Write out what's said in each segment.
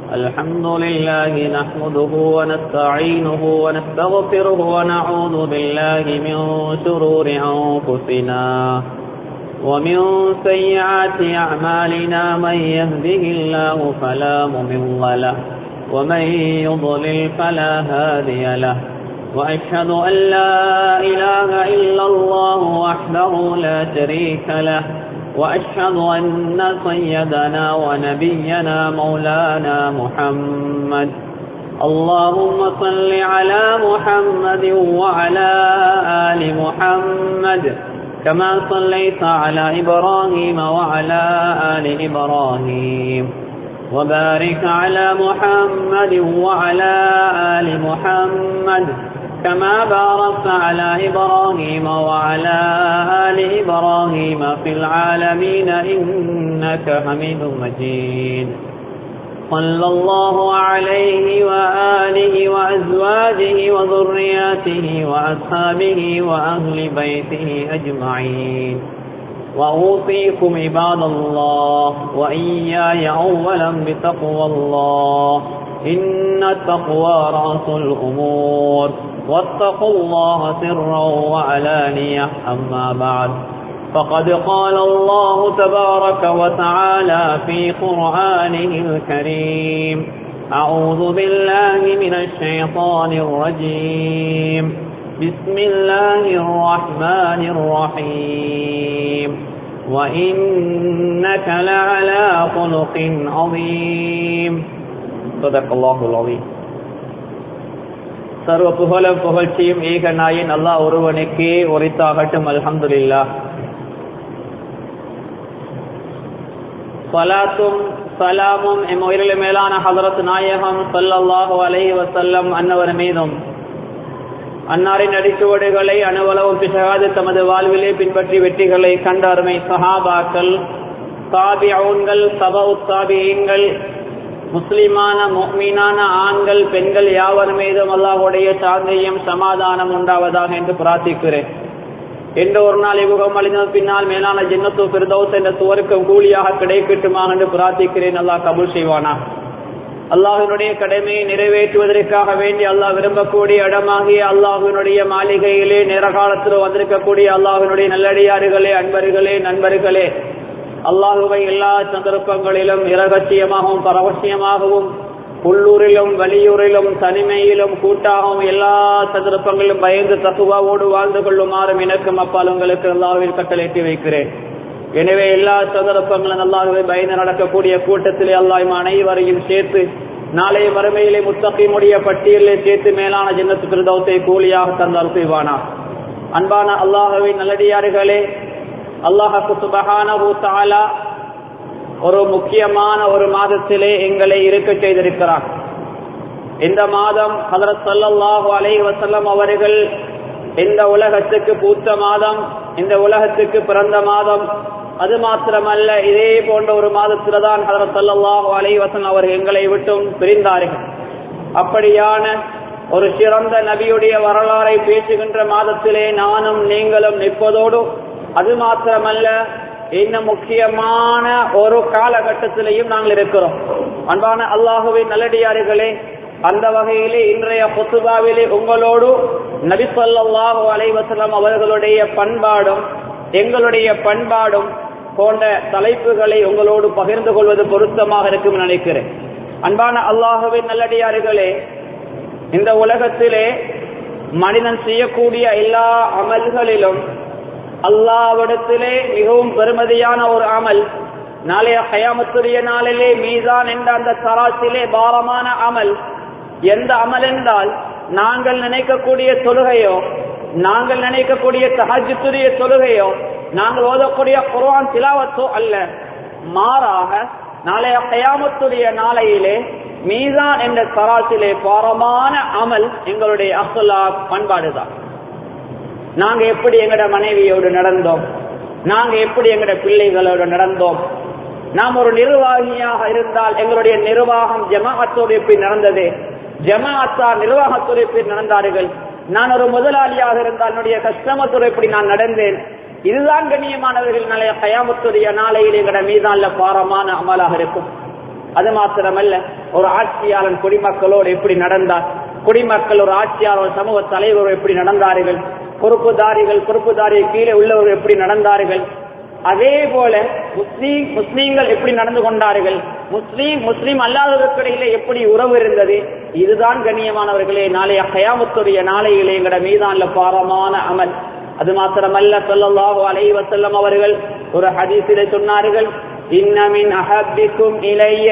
الحمد لله نحمده ونستعينه ونستغفره ونعوذ بالله من شرور أنفسنا ومن سيئات أعمالنا من يهده الله فلا مضل له ومن يضلل فلا هادي له وأشهد أن لا إله إلا الله وحده لا شريك له وأشهد أن سيدنا ونبينا مولانا محمد اللهم صل على محمد وعلى آل محمد كما صليت على إبراهيم وعلى آل إبراهيم وبارك على محمد وعلى آل محمد كما باركت على إبراهيم وعلى آل إبراهيم في العالمين إنك حميد مجيد صلى الله عليه وآله وأزواجه وذرياته وأصحابه وأهل بيته أجمعين وأوصيكم عباد الله وإياي أولا بتقوى الله إن التقوى رأس الأمور واتقوا الله سرا وعلانية أما بعد فقد قال الله تبارك وتعالى في قرآنه الكريم أعوذ بالله من الشيطان الرجيم بسم الله الرحمن الرحيم وإنك لعلى خلق عظيم صدق الله العظيم சர்வ புகழும் புகழ்ச்சியும் ஏக நாயின் அல்லாஹ் ஒருவனுக்கே உரைத்தாகட்டும் அல்ஹம்துலில்லா சலாத்தும் சலாமும் எம் உயிரில மேலான ஹதரத் நாயகம் சல்லல்லாஹு அலைஹி வசல்லம் அன்னவர் மீதும் அன்னாரின் அடிச்சுவடுகளை அணுவளவும் பிசகாது தமது வாழ்விலே பின்பற்றி வெற்றிகளை கண்ட அருமை சஹாபாக்கள் தாபியவுன்கள் சபவு தாபியங்கள் முஸ்லிமான மீனான ஆண்கள் பெண்கள் யாவர் மீதும் அல்லாஹுடைய சாந்தையும் சமாதானம் உண்டாவதாக என்று பிரார்த்திக்கிறேன் என்ற ஒரு நாள் இவ்வுகம் அழிந்த பின்னால் மேலான ஜின்னத்து பிரதோஸ் என்ற துவருக்கும் கூலியாக கிடைக்கட்டுமாக என்று பிரார்த்திக்கிறேன் அல்லாஹ் கபூல் செய்வானா அல்லாஹினுடைய கடமையை நிறைவேற்றுவதற்காக வேண்டி அல்லாஹ் விரும்பக்கூடிய இடமாகிய அல்லாஹினுடைய மாளிகையிலே நேரகாலத்தில் வந்திருக்கக்கூடிய அல்லாஹினுடைய நல்லடியாறுகளே அன்பர்களே நண்பர்களே அல்லாஹுவை எல்லா சந்தர்ப்பங்களிலும் இரகசியமாகவும் பரவசியமாகவும் உள்ளூரிலும் வெளியூரிலும் தனிமையிலும் கூட்டாகவும் எல்லா சந்தர்ப்பங்களிலும் பயந்து தகுவாவோடு வாழ்ந்து கொள்ளுமாறும் எனக்கும் அப்பால் உங்களுக்கு அல்லாஹுவில் கட்டளையிட்டு வைக்கிறேன் எனவே எல்லா சந்தர்ப்பங்களும் அல்லாஹுவை பயந்து நடக்கக்கூடிய கூட்டத்திலே அல்லாஹ் அனைவரையும் சேர்த்து நாளைய வறுமையிலே முத்தகைமுடைய பட்டியலிலே சேர்த்து மேலான ஜின்னத்து பிரதவத்தை கூலியாக தந்தால் செய்வானா அன்பான அல்லாஹுவை நல்லடியாறுகளே அல்லாஹு சுபஹான ஒரு முக்கியமான ஒரு மாதத்திலே எங்களை இருக்க செய்திருக்கிறார் இந்த மாதம் ஹதரத் சல்லாஹூ அலை வசல்லம் அவர்கள் இந்த உலகத்துக்கு பூத்த மாதம் இந்த உலகத்துக்கு பிறந்த மாதம் அது மாத்திரமல்ல இதே போன்ற ஒரு மாதத்தில் தான் ஹதரத் சல்லாஹூ அலை வசன் அவர்கள் எங்களை விட்டும் பிரிந்தார்கள் அப்படியான ஒரு சிறந்த நபியுடைய வரலாறை பேசுகின்ற மாதத்திலே நானும் நீங்களும் நிற்பதோடு அது மாத்திரமல்ல இன்னும் முக்கியமான ஒரு காலகட்டத்திலையும் நாங்கள் இருக்கிறோம் அன்பான அல்லாஹுவின் நல்லடியாறுகளே அந்த வகையிலே இன்றைய பொத்துபாவிலே உங்களோடு நபி சொல்லாஹு அலைவசலம் அவர்களுடைய பண்பாடும் எங்களுடைய பண்பாடும் போன்ற தலைப்புகளை உங்களோடு பகிர்ந்து கொள்வது பொருத்தமாக இருக்கும் நினைக்கிறேன் அன்பான அல்லாஹுவின் நல்லடியாறுகளே இந்த உலகத்திலே மனிதன் செய்யக்கூடிய எல்லா அமல்களிலும் அல்லாவிடத்திலே மிகவும் பெருமதியான ஒரு அமல் நாளைய ஹயாமத்துடைய நாளிலே மீதான் என்ற அந்த தராசிலே பாரமான அமல் எந்த அமல் என்றால் நாங்கள் நினைக்கக்கூடிய தொழுகையோ நாங்கள் நினைக்கக்கூடிய தஹஜத்துடைய தொழுகையோ நாங்கள் ஓதக்கூடிய குர்ஆன் திலாவத்தோ அல்ல மாறாக நாளைய கயாமத்துடைய நாளையிலே மீதான் என்ற தராசிலே பாரமான அமல் எங்களுடைய அசுல்லா பண்பாடுதான் நாங்க எப்படி எங்கட மனைவியோடு நடந்தோம் நாங்க எப்படி எங்கட பிள்ளைகளோடு நடந்தோம் நாம் ஒரு நிர்வாகியாக இருந்தால் எங்களுடைய நிர்வாகம் ஜமாஅத்தோடு எப்படி நடந்தது ஜமாஅத்தார் நிர்வாகத்தோடு எப்படி நடந்தார்கள் நான் ஒரு முதலாளியாக இருந்தால் என்னுடைய கஸ்டமத்தோடு எப்படி நான் நடந்தேன் இதுதான் கண்ணியமானவர்கள் நாளைய கயாமத்துடைய நாளையில் எங்கட மீதான்ல பாரமான அமலாக இருக்கும் அது மாத்திரமல்ல ஒரு ஆட்சியாளன் குடிமக்களோடு எப்படி நடந்தார் குடிமக்கள் ஒரு ஆட்சியாளர் சமூக தலைவர் எப்படி நடந்தார்கள் பொறுப்புதாரிகள் பொறுப்புதாரியை கீழே உள்ளவர்கள் எப்படி நடந்தார்கள் அதே போல முஸ்லீம் முஸ்லீம்கள் எப்படி நடந்து கொண்டார்கள் முஸ்லீம் முஸ்லீம் அல்லாதவர்களிடையிலே எப்படி உறவு இருந்தது இதுதான் கண்ணியமானவர்களே நாளைய கயாமத்துடைய நாளையிலே எங்கட மீதான்ல பாரமான அமல் அது மாத்திரமல்ல சொல்லல்லாஹு அலைஹி வஸல்லம் அவர்கள் ஒரு ஹதீஸிலே சொன்னார்கள் இன்னமின் அஹப்பிக்கும் இலைய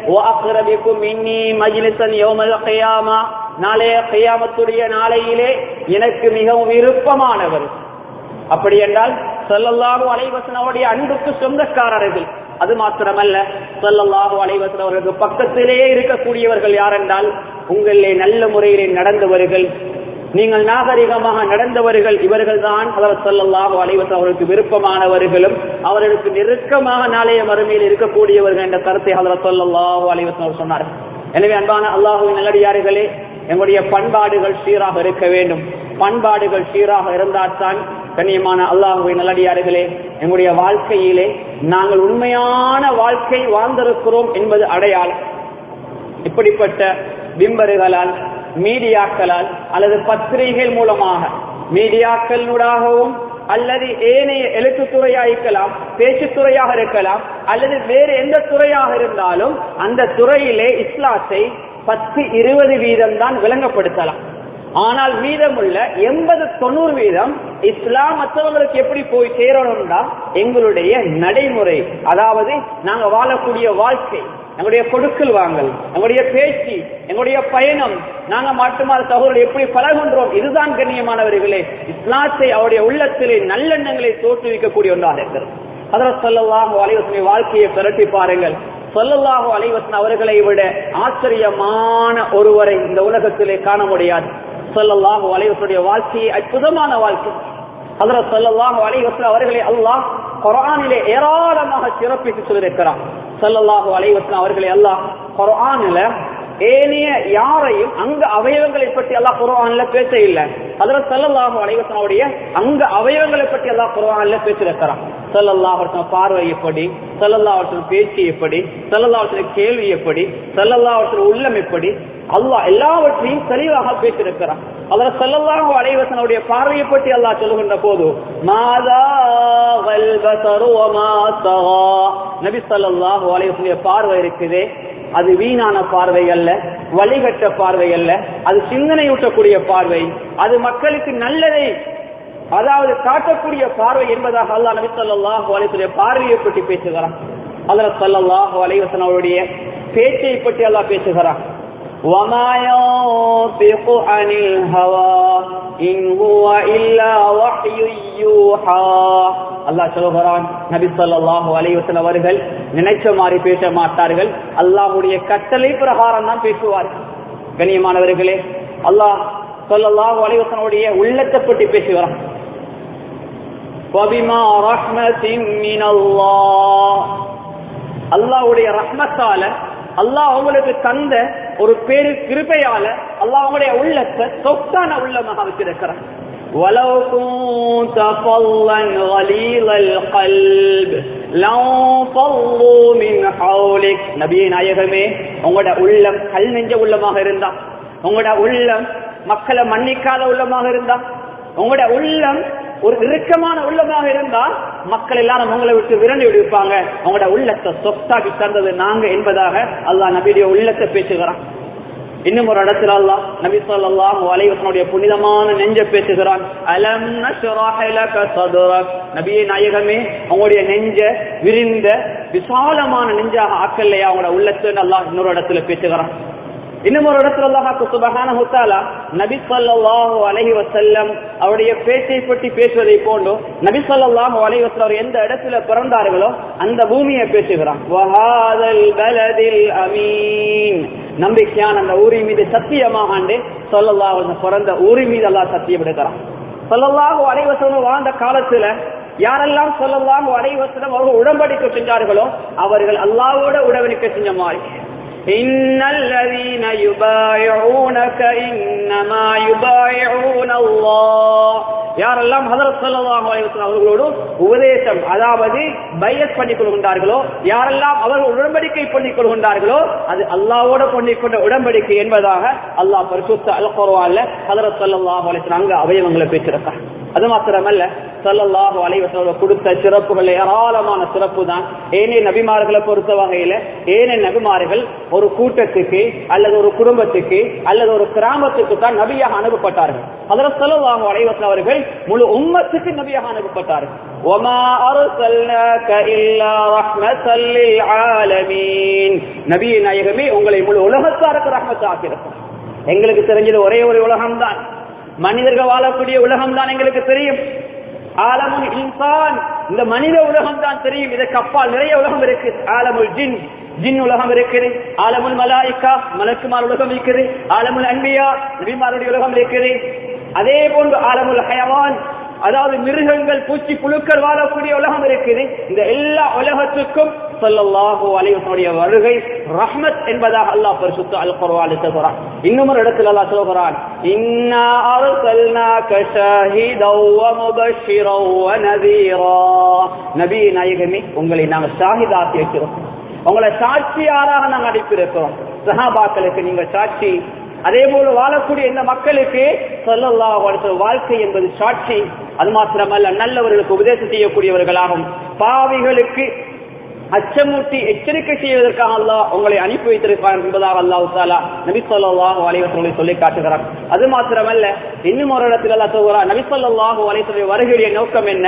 وأقربكم مني مجلسا يوم القيامة நாளைய கியாமத்துடைய நாளையிலே எனக்கு மிகவும் விருப்பமானவர் அப்படி என்றால் சொல்லல்லாஹு அலைவசனவுடைய அன்புக்கு சொந்தக்காரர்கள் அது மாத்திரமல்ல சொல்லல்லாஹு அலைவசன் அவர்களுக்கு பக்கத்திலே இருக்கக்கூடியவர்கள் யார் என்றால் உங்களிலே நல்ல முறையிலே நடந்தவர்கள் நீங்கள் நாகரிகமாக நடந்தவர்கள் இவர்கள் தான் அவர் சொல்லல்லாஹு அலைவசன் அவர்களுக்கு விருப்பமானவர்களும் அவர்களுக்கு நெருக்கமாக நாளைய மறுமையில் இருக்கக்கூடியவர்கள் என்ற கருத்தை அவர் சொல்லல்லாஹு அலைவசன் அவர் சொன்னார் எனவே அன்பான அல்லாஹுவின் நல்லடியார்களே எங்களுடைய பண்பாடுகள் சீராக இருக்க வேண்டும் பண்பாடுகள் சீராக இருந்தால்தான் கண்ணியமான அல்லாஹுவை நல்லடியார்களே எங்களுடைய வாழ்க்கையிலே நாங்கள் உண்மையான வாழ்க்கை வாழ்ந்திருக்கிறோம் என்பது அடையாளம் இப்படிப்பட்ட பிம்பர்களால் மீடியாக்களால் அல்லது பத்திரிகைகள் மூலமாக மீடியாக்களினூடாகவும் அல்லது ஏனைய எழுத்துத்துறையாக இருக்கலாம் பேச்சுத்துறையாக இருக்கலாம் அல்லது வேறு எந்த துறையாக இருந்தாலும் அந்த துறையிலே இஸ்லாத்தை பத்து இருபது வீதம் தான் விளங்கப்படுத்தலாம் ஆனால் மீதமுள்ள எண்பது தொண்ணூறு வீதம் இஸ்லாம் மற்றவங்களுக்கு எப்படி போய் சேரணும்னா எங்களுடைய நடைமுறை அதாவது நாங்க வாழக்கூடிய வாழ்க்கை எங்களுடைய கொடுக்கல் வாங்கல் எங்களுடைய பேச்சு எங்களுடைய பயணம் நாங்க மாட்டுமாறு தகவல் எப்படி பழகுன்றோம் இதுதான் கண்ணியமானவர்களே இஸ்லாத்தை அவருடைய உள்ளத்திலே நல்லெண்ணங்களை தோற்றுவிக்கக்கூடிய ஒன்றாக இருக்கிறது அதில் சொல்லலாம் அலைவசனை வாழ்க்கையை பிரட்டி பாருங்கள் சொல்லல்லாஹு அலைவசன் அவர்களை விட ஆச்சரியமான ஒருவரை இந்த உலகத்திலே காண முடியாது சொல்லல்லாஹு அலைவசனுடைய வாழ்க்கையை அற்புதமான வாழ்க்கை அதில் சொல்லல்லாஹு அலைவசன் அவர்களை அல்லாஹ் குரானிலே ஏராளமாக சிறப்பித்து சொல்லியிருக்கிறான் சொல்லல்லாஹு அலைவசன் அவர்களை அல்லாஹ் குரானில ஏனைய யாரையும் அங்க அவயவங்களை பற்றி எல்லாம் குரான்ல பேச இல்லை அதுல செல்லல்லாஹு அலைவசனுடைய அங்க அவயவங்களை பற்றி எல்லாம் குரான்ல பேசிருக்கிறான் செல்லல்லாஹ் பார்வை எப்படி செல்லல்லாஹ் பேச்சு எப்படி செல்லல்லாஹ் கேள்வி எப்படி செல்லல்லாஹ் உள்ளம் எப்படி அல்லாஹ் எல்லாவற்றையும் தெளிவாக பேசியிருக்கிறான் அதுல செல்லல்லாஹு அலைவசனுடைய பார்வையை பற்றி அல்லாஹ் சொல்லுகின்ற போது மாதா நபி சல்லாஹு அலைவசனுடைய பார்வை இருக்குதே அது வீணான பார்வை அல்ல வழிகட்ட பார்வை அல்ல அது சிந்தனை ஊட்டக்கூடிய பார்வை அது மக்களுக்கு நல்லதை அதாவது காட்டக்கூடிய பார்வை என்பதாக அல்லா நபி சொல்லாஹு அலைவசனுடைய பார்வையை பற்றி பேசுகிறான் அதுல சல்லாஹு அலைவசன் அவருடைய பேச்சை பற்றி அல்லா பேசுகிறான் وما ينطق عن الهوى إن هو إلا وحي يوحى அல்லாஹ் சொல்லுகிறான் நபி சொல்லாஹு அலைவசன் அவர்கள் நினைச்ச மாதிரி பேச மாட்டார்கள் அல்லாஹுடைய கட்டளை பிரகாரம் தான் பேசுவார்கள் கண்ணியமானவர்களே அல்லாஹ் சொல்லல்லாஹு அலைவசனுடைய உள்ளத்தை பற்றி பேசுகிறான் அல்லாஹுடைய ரஹ்மத்தால அல்லாஹ் அவங்களுக்கு தந்த ஒரு பேரு கிருபையால அல்லாஹ் அவங்களுடைய உள்ளத்தை சொத்தான உள்ளமாக வச்சிருக்கிறான் ولو كنت فظا غليظ القلب لانفضوا من حولك நபியே நாயகமே உங்களோட உள்ளம் கல் நெஞ்ச உள்ளமாக இருந்தா உங்களோட உள்ளம் மக்களை மன்னிக்காத உள்ளமாக இருந்தா உங்களோட உள்ளம் ஒரு இறுக்கமான உள்ளமாக இருந்தா மக்கள் எல்லாரும் உங்களை விட்டு விரண்டு விடுப்பாங்க உங்களோட உள்ளத்தை சொத்தாக்கி தந்தது நாங்க என்பதாக அல்லாஹ் நபியுடைய உள்ளத்தை பேசுகிறான் இன்னும் ஒரு இடத்துல அல்லா நபி சொல்லாஹு அலைவசனுடைய புனிதமான நெஞ்ச பேசுகிறான் அலம் நபியே நாயகமே உங்களுடைய நெஞ்ச விரிந்த விசாலமான நெஞ்சாக ஆக்கல்லையா அவங்களோட உள்ளத்து அல்லாஹ் இன்னொரு இடத்துல பேசுகிறான் இன்னும் ஒரு இடத்துல அல்லாஹாக்கு சுபகான ஹுத்தாலா நபி சொல்லாஹு அலஹி வசல்லம் அவருடைய பேச்சை பற்றி பேசுவதை போன்றோ நபி சொல்லாஹு அலஹி வசல்லம் அவர் எந்த இடத்துல பிறந்தார்களோ அந்த பூமியை பேசுகிறான் நம்பிக்கையான அந்த ஊரின் மீது சத்தியமாக ஆண்டு சொல்லல்லாஹு பிறந்த ஊரின் மீது அல்லாஹ் சத்தியம் எடுக்கிறான் சொல்லல்லாஹு அலைவசனம் வாழ்ந்த காலத்துல யாரெல்லாம் சொல்லலாம் அடைவசனம் அவர்கள் உடம்படிக்கை செஞ்சார்களோ அவர்கள் அல்லாவோட உடன்படிக்கை செஞ்ச மாதிரி إن الذين يبايعونك إنما يبايعون الله யாரெல்லாம் ஹதரத் ஸல்லல்லாஹு அலைஹி வஸல்லம் அவர்களோடு உபதேசம் அதாவது பையத் பண்ணிக் கொள்கின்றார்களோ யாரெல்லாம் அவர்கள் உடன்படிக்கை பண்ணிக் கொள்கின்றார்களோ அது அல்லாஹ்வோட பண்ணிக் கொண்ட உடன்படிக்கை என்பதாக அல்லாஹ் பரிசுத்த அல் குர்ஆன்ல ஹதரத் ஸல்லல்லாஹு அலைஹி வஸல்லம் அங்க அவயவங்களை பேசியிருக்காங்க அது மாத்திரமல்ல சல்லல்லாஹு அலைஹி வஸல்லம் கொடுத்த சிறப்புகள் ஏராளமான சிறப்பு தான் ஏனைய நபிமார்களை பொறுத்த வகையில ஏனைய நபிமார்கள் ஒரு கூட்டத்துக்கு அல்லது ஒரு குடும்பத்துக்கு அல்லது ஒரு கிராமத்துக்கு தான் நபியாக அனுப்பப்பட்டார்கள் அதில் சல்லல்லாஹு அலைஹி வஸல்லம் அவர்கள் முழு உம்மத்துக்கு நபியாக அனுப்பப்பட்டார்கள் وما أرسلناك إلا رحمة للعالمين நபி நாயகமே உங்களை முழு உலகத்தாருக்கு ரஹ்மத்தாக்கி இருக்கிறோம் எங்களுக்கு தெரிஞ்சது ஒரே ஒரு உலகம் தான் மனிதர்கள் வாழக்கூடிய உலகம் தான் எங்களுக்கு தெரியும் ஆலமுல் இன்சான் இந்த மனித உலகம் தான் தெரியும் இதற்கு அப்பால் நிறைய உலகம் இருக்கு ஆலமுல் ஜின் ஜின் உலகம் இருக்குது ஆலமுல் மலாய்க்கா மலக்குமார் உலகம் இருக்குது ஆலமுல் அன்பியா நபிமாருடைய உலகம் இருக்குது அதே போன்று ஆலமுல் ஹயவான் அதாவது மிருகங்கள் பூச்சி புழுக்கள் வாழக்கூடிய உலகம் இருக்குது இந்த எல்லா உலகத்துக்கும் சொல்லல்லாஹு அலைவனுடைய வருகை ரஹ்மத் என்பதாக அல்லாஹ் பரிசுத்த அல் குர்ஆன் சொல்கிறான் இன்னும் ஒரு இடத்துல அல்லாஹ் சொல்கிறான் இன்னா அர்சல்னாக ஷாஹிதன் வ முபஷ்ஷிரன் வ நதீரா நபி நாயகமே உங்களை நாங்கள் ஷாஹிதாக்கி வைக்கிறோம் உங்களை சாட்சியாராக நாங்கள் அனுப்பியிருக்கிறோம் சஹாபாக்களுக்கு நீங்க சாட்சி அதே போல வாழக்கூடிய இந்த மக்களுக்கு சொல்லல்லாஹு அலைஹி வாழ்க்கை என்பது சாட்சி அது மாத்திரமல்ல நல்லவர்களுக்கு உபதேசம் செய்யக்கூடியவர்களாகும் பாவிகளுக்கு அச்சமூட்டி எச்சரிக்கை செய்வதற்காக அல்லாஹ் உங்களை அனுப்பி வைத்திருக்கான் என்பதாக அல்லாஹ் தாலா நபி சொல்லாஹு அலைவசங்களை சொல்லி காட்டுகிறார் அது மாத்திரமல்ல இன்னும் ஒரு இடத்தில் அல்லாஹ் சொல்கிறார் நபி சொல்லாஹு அலைவசனுடைய வருகையுடைய நோக்கம் என்ன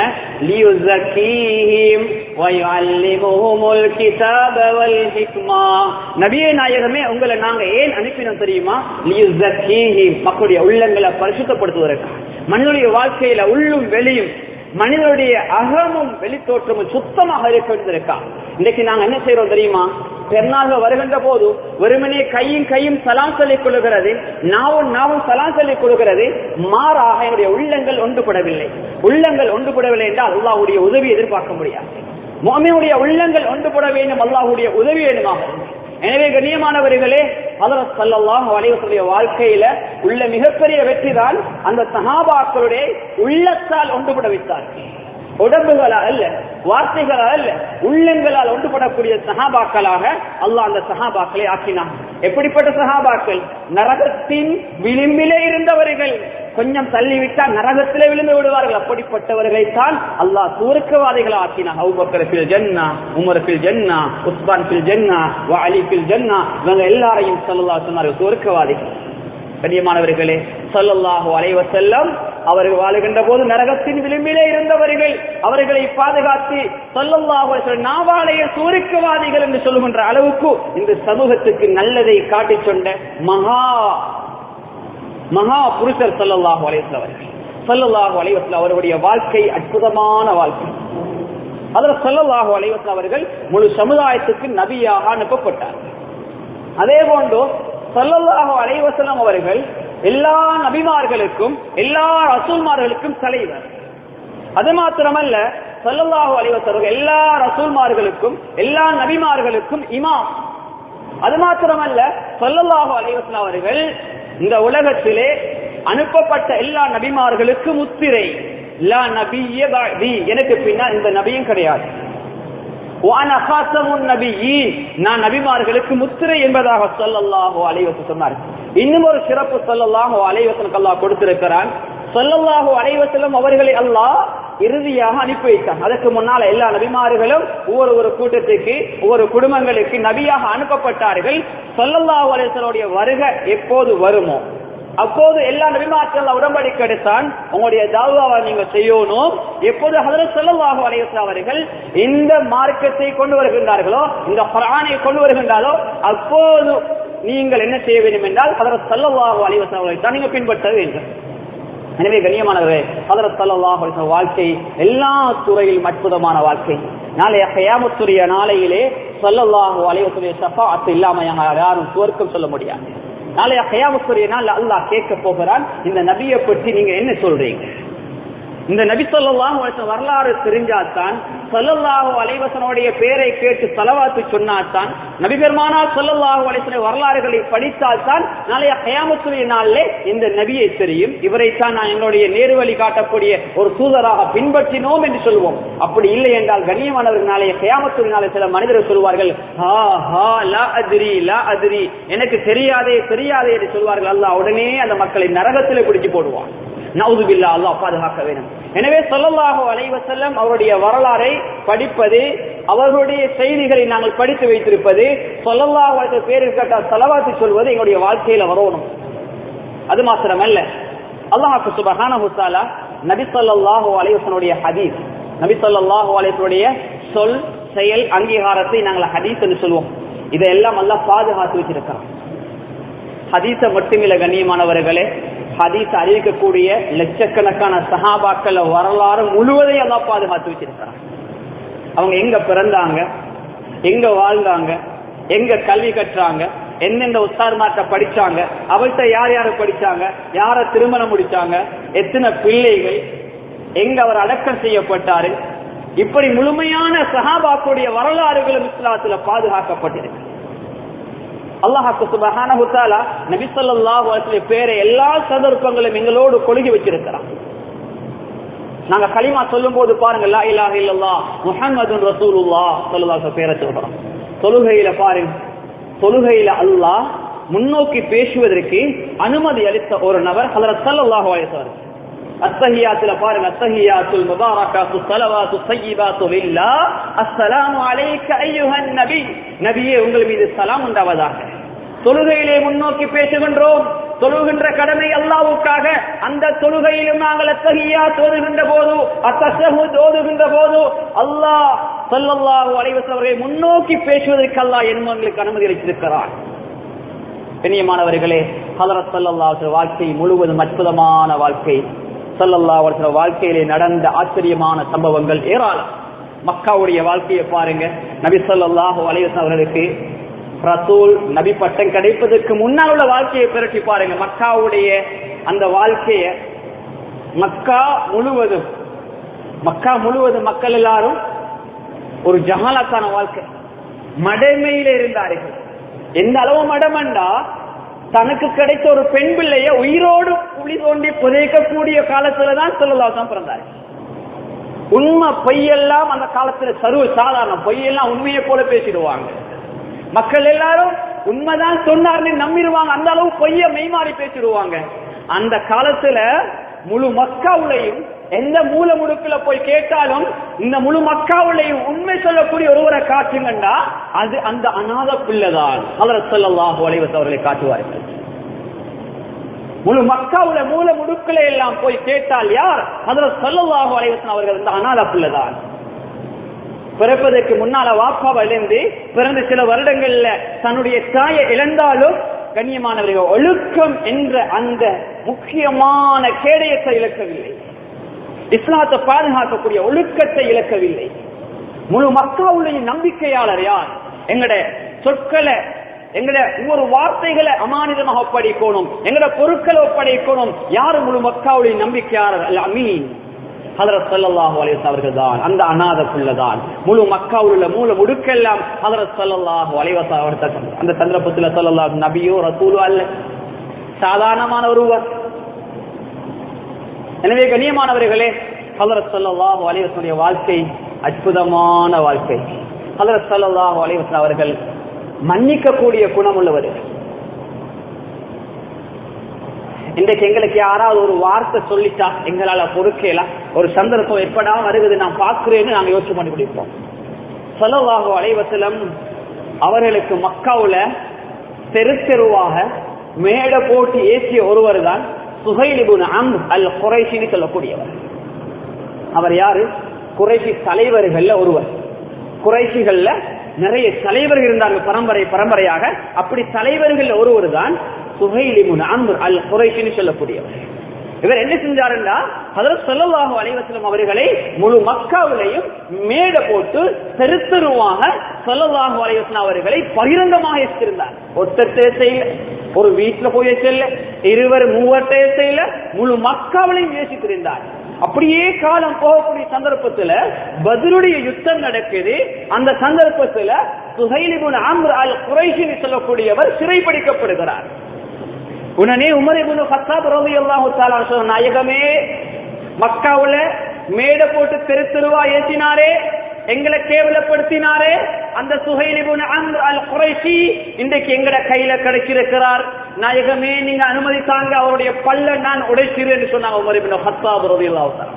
லியுஸக்கீஹிம் வயுஅல்லிமுஹுமுல் கிதாப வல் ஹிக்மா நபியே நாயகமே உங்களை நாங்க ஏன் அனுப்பினோம் தெரியுமா லியுஸக்கீஹிம் மக்களுடைய உள்ளங்களை பரிசுத்தப்படுத்துவதற்கு மனிதனுடைய வாழ்க்கையில உள்ளும் வெளியும் மனிதனுடைய அகமும் வெளித்தோற்றமும் சுத்தமாக இருக்க வேண்டியிருக்கா இன்னைக்கு நாங்க என்ன செய்யறோம் தெரியுமா பெருநாள்கள் வருகின்ற போது வெறுமனே கையும் கையும் சலாம் சொல்லிக் கொள்கிறது நாவும் நாவும் சலாம் சொல்லிக் கொள்கிறது மாறாக என்னுடைய உள்ளங்கள் ஒன்றுபடவில்லை உள்ளங்கள் ஒன்றுபடவில்லை என்றால் அல்லாஹுடைய உதவி எதிர்பார்க்க முடியாது மோமினுடைய உள்ளங்கள் ஒன்றுபட வேண்டும் அல்லாஹுடைய உதவி வேண்டுமாக எனவே கண்ணியமானவர்களே அதரத் சல்லாஹ் வலைவசனுடைய வாழ்க்கையில உள்ள மிகப்பெரிய வெற்றி தான் அந்த சஹாபாக்களுடைய உள்ளத்தால் ஒன்றுபட வைத்தார்கள் உடம்புகளால் அல்ல வார்த்தைகளால் அல்ல உள்ளங்களால் ஒன்றுபடக்கூடிய சஹாபாக்களாக அல்லாஹ் அந்த சஹாபாக்களை ஆக்கினான் எப்படிப்பட்ட சஹாபாக்கள் நரகத்தின் விளிம்பிலே இருந்தவர்கள் கொஞ்சம் தள்ளிவிட்டால் நரகத்திலே விழுந்து விடுவார்கள் அப்படிப்பட்டவர்களைத்தான் அல்லாஹ் சூருக்கவாதிகளை ஆக்கினான் அவுபக்கர் பில் ஜன்னா உமர் பில் ஜன்னா உஸ்மான் பில் ஜன்னா அலி பில் ஜன்னா இவங்க எல்லாரையும் சொல்லலா சொன்னார்கள் சூருக்கவாதிகள் கண்ணியமானவர்களே சொல்லல்லாஹு அலைவ செல்லம் அவர்கள் வாழுகின்ற போது நரகத்தின் விளிம்பிலே இருந்தவர்கள் அவர்களை பாதுகாத்து சொல்லல்லாஹு நாவாலய சூரிக்கவாதிகள் என்று சொல்லுகின்ற அளவுக்கு இந்த சமூகத்துக்கு நல்லதை காட்டிச் சொன்ன மகா மகா புருஷர் சொல்லல்லாஹு அலைவசல் அவர்கள் சொல்லல்லாஹு அலைவசல் அவருடைய வாழ்க்கை அற்புதமான வாழ்க்கை அதில் சொல்லல்லாஹு அலைவசல் அவர்கள் முழு சமுதாயத்துக்கு நபியாக அனுப்பப்பட்டார் அதே போன்று சல்லல்லாஹு அலைவசலம் அவர்கள் எல்லா நபிமார்களுக்கும் எல்லா ரசூல்மார்களுக்கும் தலைவர் அது மாத்திரமல்ல சல்லல்லாஹு அலைவசர்கள் எல்லா ரசூல்மார்களுக்கும் எல்லா நபிமார்களுக்கும் இமாம் அது மாத்திரமல்ல சல்லல்லாஹு அலைவசலம் அவர்கள் இந்த உலகத்திலே அனுப்பப்பட்ட எல்லா நபிமார்களுக்கும் முத்திரை லா நபிய எனக்கு பின்னால் இந்த நபியும் கிடையாது நான் நபிமார்களுக்கு முத்திரை என்பதாக சொல்லல்லாஹோ அலைவசம் சொன்னார் இன்னும் ஒரு சிறப்பு சொல்லல்லாஹோ அலைவசனுக்கு அல்லாஹ் கொடுத்திருக்கிறான் சொல்லல்லாஹோ அலைவசலம் அவர்களை அல்லாஹ் இறுதியாக அனுப்பி வைத்தான் அதற்கு முன்னால எல்லா நபிமார்களும் ஒவ்வொரு ஒரு கூட்டத்துக்கு ஒவ்வொரு குடும்பங்களுக்கு நபியாக அனுப்பப்பட்டார்கள் சொல்லல்லாஹு அலைவசனுடைய வருகை எப்போது வருமோ அப்போது எல்லா நபிமார்கள் உடம்படிக்கை எடுத்தான் உங்களுடைய தாவாவை நீங்க செய்யணும் எப்போது ஹதரத் ஸல்லல்லாஹு அலைஹி வஸல்லம் அவர்கள் இந்த மார்க்கத்தை கொண்டு வருகின்றார்களோ இந்த குர்ஆனை கொண்டு வருகின்றாலோ அப்போது நீங்கள் என்ன செய்ய வேண்டும் என்றால் ஹதரத் ஸல்லல்லாஹு அலைஹி வஸல்லம் அவர்களை தான் நீங்க பின்பற்ற வேண்டும் எனவே கண்ணியமானவரே ஹதரத் ஸல்லல்லாஹு அலைஹி வஸல்லம் வாழ்க்கை எல்லா துறையிலும் அற்புதமான வாழ்க்கை நாளைய கயாமத்துடைய நாளையிலே ஸல்லல்லாஹு அலைஹி வஸல்லம் ஷஃபாஅத் இல்லாம யாரும் சுவர்க்கம் சொல்ல முடியாது நாளைய கயாமத்துடைய நாள் அல்லாஹ் கேட்க போகிறான் இந்த நபியை பற்றி நீங்க என்ன சொல்றீங்க இந்த நபி சொல்லலாம் வரலாறு தெரிஞ்சாதான் சல்லல்லாஹு அலைவசனுடைய பேரை கேட்டு செலவாத்து சொன்னால்தான் நபிபெருமானா சல்லல்லாஹு அலைவசன வரலாறுகளை படித்தால்தான் நாளைய கயாமத்துடைய நாளிலே இந்த நபியை தெரியும் இவரைத்தான் நான் எங்களுடைய நேர்வழி காட்டக்கூடிய ஒரு தூதராக பின்பற்றினோம் என்று சொல்வோம் அப்படி இல்லை என்றால் கண்ணியமானவர்கள் நாளைய கயாமத்துடைய நாளை சில மனிதர்கள் சொல்வார்கள் ஹா ஹா லா அதிரி லா அதிரி எனக்கு தெரியாதே தெரியாதே என்று சொல்வார்கள் அல்லாஹ் உடனே அந்த மக்களை நரகத்திலே பிடிச்சு போடுவான் நவுதுபில்லா அல்லாஹ் பாதுகாக்க வேண்டும் எனவே சொல்லல்லாஹு அலைவசல்லம் அவருடைய வரலாறை படிப்பது அவர்களுடைய செய்திகளை நாங்கள் படித்து வைத்திருப்பது சொல்லல்லாஹு அலைவ பேர் கேட்டால் செலவாத்து சொல்வது எங்களுடைய வாழ்க்கையில வரணும் அது மாத்திரமல்ல அல்லாஹாக்கு சுபஹான ஹுசாலா நபி சொல்லாஹு அலைவசனுடைய ஹதீஸ் நபி சொல்லாஹு அலைவனுடைய சொல் செயல் அங்கீகாரத்தை நாங்கள் ஹதீஸ் என்று சொல்வோம் இதையெல்லாம் அல்லாஹ் பாதுகாத்து வச்சிருக்கிறோம் ஹதீஸ மட்டுமில்ல கண்ணியமானவர்களே ஹதீஸ் அறிவிக்கக்கூடிய லட்சக்கணக்கான சஹாபாக்கள் வரலாறு முழுவதையும் எல்லாம் பாதுகாத்து வச்சிருக்கிறாங்க அவங்க எங்க பிறந்தாங்க எங்க வாழ்ந்தாங்க எங்க கல்வி கற்றாங்க எந்தெந்த உஸ்தார்மார்ட்ட படிச்சாங்க அவள்கிட்ட யார் யாரு படிச்சாங்க யார திருமணம் முடிச்சாங்க எத்தனை பிள்ளைகள் எங்க அவர் அடக்கம் செய்யப்பட்டாரு இப்படி முழுமையான சஹாபாக்குடைய வரலாறுகளும் இஸ்லாத்துல பாதுகாக்கப்பட்டிருக்கு அல்லாஹாக்கு சுபஹான ஹுத்தாலா நபி ஸல்லல்லாஹு அலைஹி வஸல்லம் பேரை எல்லா சந்தர்ப்பங்களும் எங்களோடு கொழுகி வச்சிருக்கிறான் நாங்க களிமா சொல்லும் போது பாருங்க லா இலாஹ இல்லல்லாஹ் முஹம்மதுன் ரசூலுல்லாஹ் ஸல்லல்லாஹு அலைஹி பேரை சொல்றோம் தொழுகையில பாருங்க தொழுகையில அல்லாஹ் முன்னோக்கி பேசுவதற்கு அனுமதி அளித்த ஒரு நபர் ஹலரத் ஸல்லல்லாஹு அலைஹி வஸல்லம் அத்தஹியாத்துல பாருங்க அத்தஹியாத்துல் முபாரகாத்து ஸலவாத்து ஸய்யிபாத்து லில்லாஹ் அஸ்ஸலாமு அலைக்க அய்யுஹன் நபி நபியே உங்கள் மீது சலாம் உண்டாவதாக தொழுகையிலே முன்னோக்கி பேசுகின்றோம் தொழுகின்ற கடமை அல்லாவுக்காக அந்த தொழுகையிலும் நாங்கள் அத்தகையா தோதுகின்ற போது அத்தசகு தோதுகின்ற போது அல்லாஹ் சொல்லல்லாஹு அலைவசவர்களை முன்னோக்கி பேசுவதற்கு அல்லாஹ் எங்களுக்கு அனுமதி அளித்திருக்கிறார் கண்ணியமானவர்களே ஹலரத் சல்லல்லாஹு வாழ்க்கை முழுவதும் அற்புதமான வாழ்க்கை சல்லல்லா அவர்கள வாழ்க்கையிலே நடந்த ஆச்சரியமான சம்பவங்கள் ஏராளம் மக்காவுடைய வாழ்க்கையை பாருங்க நபி சொல்லாஹு அலைவசன் அவர்களுக்கு ரசூல் நபி பட்டம் கிடைப்பதற்கு முன்னால் உள்ள வாழ்க்கையை பிரட்டி பாருங்க மக்காவுடைய அந்த வாழ்க்கைய மக்கா முழுவதும் மக்கா முழுவதும் மக்கள் எல்லாரும் ஒரு ஜஹாலாத்தான வாழ்க்கை மடைமையில இருந்தார்கள் எந்த அளவு மடமண்டா தனக்கு கிடைத்த ஒரு பெண் பிள்ளைய உயிரோடு புலி தோண்டி புதைக்கக்கூடிய காலத்துலதான் சொல்லலாம் பிறந்தார் உண்மை பொய்யெல்லாம் அந்த காலத்துல சர்வ சாதாரண பொய்யெல்லாம் உண்மையை போல பேசிடுவாங்க மக்கள் எல்லாரும் உண்மைதான் சொன்னார்னு நம்பிடுவாங்க அந்த அளவு பொய்ய மெய்மாறி பேசிடுவாங்க அந்த காலத்துல முழு மக்காவுலையும் எந்த மூல முடுக்குல போய் கேட்டாலும் இந்த முழு மக்காவுலையும் உண்மை சொல்லக்கூடிய ஒருவரை காட்டுங்கண்டா அது அந்த அநாத பிள்ளைதான் அவர் சொல்லல்லாஹு அலைவஸ் அவர்களை காட்டுவார்கள் முழு மக்காவுல மூல முடுக்குல எல்லாம் போய் கேட்டால் யார் அதில் சொல்லல்லாஹு அலைவசன் அவர்கள் இந்த அநாத பிள்ளைதான் பிறப்பதற்கு முன்னால வாப்பாவை இழந்து பிறந்த சில வருடங்கள்ல தன்னுடைய தாயை இழந்தாலும் கண்ணியமானவர்கள் ஒழுக்கம் என்ற அந்த முக்கியமான கேடயத்தை இழக்கவில்லை இஸ்லாத்தை பாதுகாக்கக்கூடிய ஒழுக்கத்தை இழக்கவில்லை முழு மக்காவுடைய நம்பிக்கையாளர் யார் எங்கட சொற்களை எங்கட ஒவ்வொரு வார்த்தைகளை அமானிதமாக ஒப்படைக்கணும் எங்கட பொருட்களை ஒப்படைக்கணும் யாரு முழு மக்காவுடைய நம்பிக்கையாளர் அல்ல அமீன் ஹதரத் சல்லாஹூ அலைவஸ் அவர்கள் தான் அந்த அநாத புள்ளதான் முழு மக்காவில் உள்ள மூல முடுக்கெல்லாம் ஹதரத் சல்லாஹூ அலைவஸ் அந்த சந்தர்ப்பத்தில் சொல்லலாம் நபியோ ரசூலோ அல்ல சாதாரணமான ஒருவர் எனவே கண்ணியமானவர்களே ஹதரத் சல்லாஹூ அலைவசனுடைய வாழ்க்கை அற்புதமான வாழ்க்கை ஹதரத் சல்லாஹூ அலைவசன் அவர்கள் மன்னிக்கக்கூடிய குணம் உள்ளவர்கள் இன்றைக்கு எங்களுக்கு யாராவது ஒரு வார்த்தை சொல்லிட்டா எங்களால பொறுக்கலாம் ஒரு சந்தர்ப்பம் எப்படா வருகிறது நான் பார்க்கிறேன்னு நாங்க யோசிச்சு பண்ணி முடிப்போம் செலவாக அலைவசலம் அவர்களுக்கு மக்காவுல தெரு தெருவாக மேடை போட்டு ஏற்றிய ஒருவர் தான் சுகைலிபுன் அம் அல் குறைசின்னு சொல்லக்கூடியவர் அவர் யாரு குறைசி தலைவர்கள்ல ஒருவர் குறைசிகள்ல நிறைய தலைவர்கள் இருந்தாங்க பரம்பரை பரம்பரையாக அப்படி தலைவர்கள் ஒருவர் தான் சுகைலிபுன் அம் அல் குறைசின்னு சொல்லக்கூடியவர் இவர் என்ன செஞ்சாருன்னா அதில் சொல்லலாக அலைவசலம் அவர்களை முழு மக்காவிலையும் மேடை போட்டு தெருத்தருவாக சொல்லலாக அலைவசலம் அவர்களை பகிரங்கமாக வச்சிருந்தார் ஒத்தத்தை செய்யல ஒரு வீட்டுல போய் செய்யல இருவர் மூவர்கிட்ட செய்யல முழு மக்காவிலையும் யோசித்திருந்தார் அப்படியே காலம் போகக்கூடிய சந்தர்ப்பத்துல பதிலுடைய யுத்தம் நடக்குது அந்த சந்தர்ப்பத்துல சுஹைலிபுன் அம்ர் அல் குறைஷினி சொல்லக்கூடியவர் சிறைப்பிடிக்கப்படுகிறார் உடனே உமர் இப்னு கத்தாப் ரலியல்லாஹு தஆலா சொன்ன நாயகமே மக்காவுல மேடை போட்டு தெரு தெருவா ஏற்றினாரே எங்களை கேவலப்படுத்தினாரே அந்த சுஹைலிபுன் அம்ர் அல் குறைஷி இன்றைக்கு எங்கட கையில கிடைச்சிருக்கிறார் நாயகமே நீங்க அனுமதித்தாங்க அவருடைய பல்ல நான் உடைச்சிரு என்று சொன்னாங்க உமர் இப்னு கத்தாப் ரலியல்லாஹு தஆலா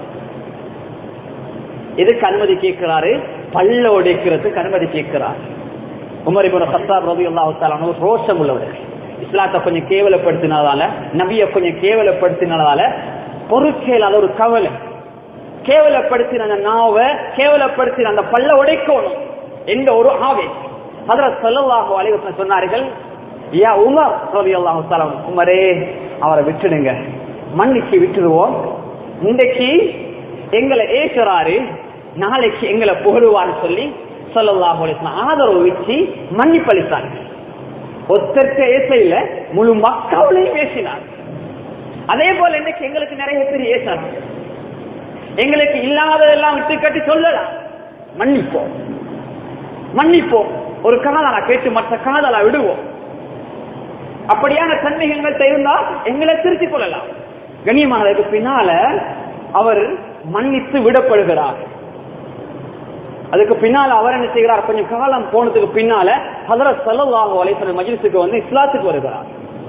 எதுக்கு அனுமதி கேட்கிறாரு பல்ல உடைக்கிறதுக்கு அனுமதி கேட்கிறார் உமர் இப்னு கத்தாப் ரலியல்லாஹு தஆலா ஒரு ரோஷம் உள்ளவர்கள் இஸ்லாத்தை கொஞ்சம் கேவலப்படுத்தினதால நபிய கொஞ்சம் கேவலப்படுத்தினதால பொறுக்கேலாத ஒரு கவலை கேவலப்படுத்தின அந்த நாவை கேவலப்படுத்தின அந்த பல்ல உடைக்கணும் எந்த ஒரு ஆவே அதில் சொல்லலாக அலைவசம் சொன்னார்கள் யா உமர் ரலியல்லாஹு தஆலா உமரே அவரை விட்டுடுங்க மன்னிச்சு விட்டுடுவோம் இன்றைக்கு எங்களை ஏசுறாரு நாளைக்கு எங்களை புகழுவான்னு சொல்லி சொல்லலாக ஆதரவு வச்சு மன்னிப்பளித்தார்கள் ஒத்தற்க ஏசையில முழு மக்களையும் பேசினார் அதே போல இன்னைக்கு எங்களுக்கு நிறைய பேர் ஏசார் எங்களுக்கு இல்லாததெல்லாம் விட்டு கட்டி சொல்லலாம் மன்னிப்போம் மன்னிப்போம் ஒரு காதலா கேட்டு மற்ற காதலா விடுவோம் அப்படியான தன்மைகள்கிட்ட இருந்தா எங்களை திருத்திக் கொள்ளலாம் கண்ணியமானதுக்கு பின்னால அவர் மன்னித்து விடப்படுகிறார் அதுக்கு பின்னால அவர் என்ன செய்கிறார் கொஞ்சம் காலம் போனதுக்கு பின்னால ஹதரத் சல்லாஹு அலைஹி மஜ்லிஸுக்கு வந்து இஸ்லாத்துக்கு வருகிறார்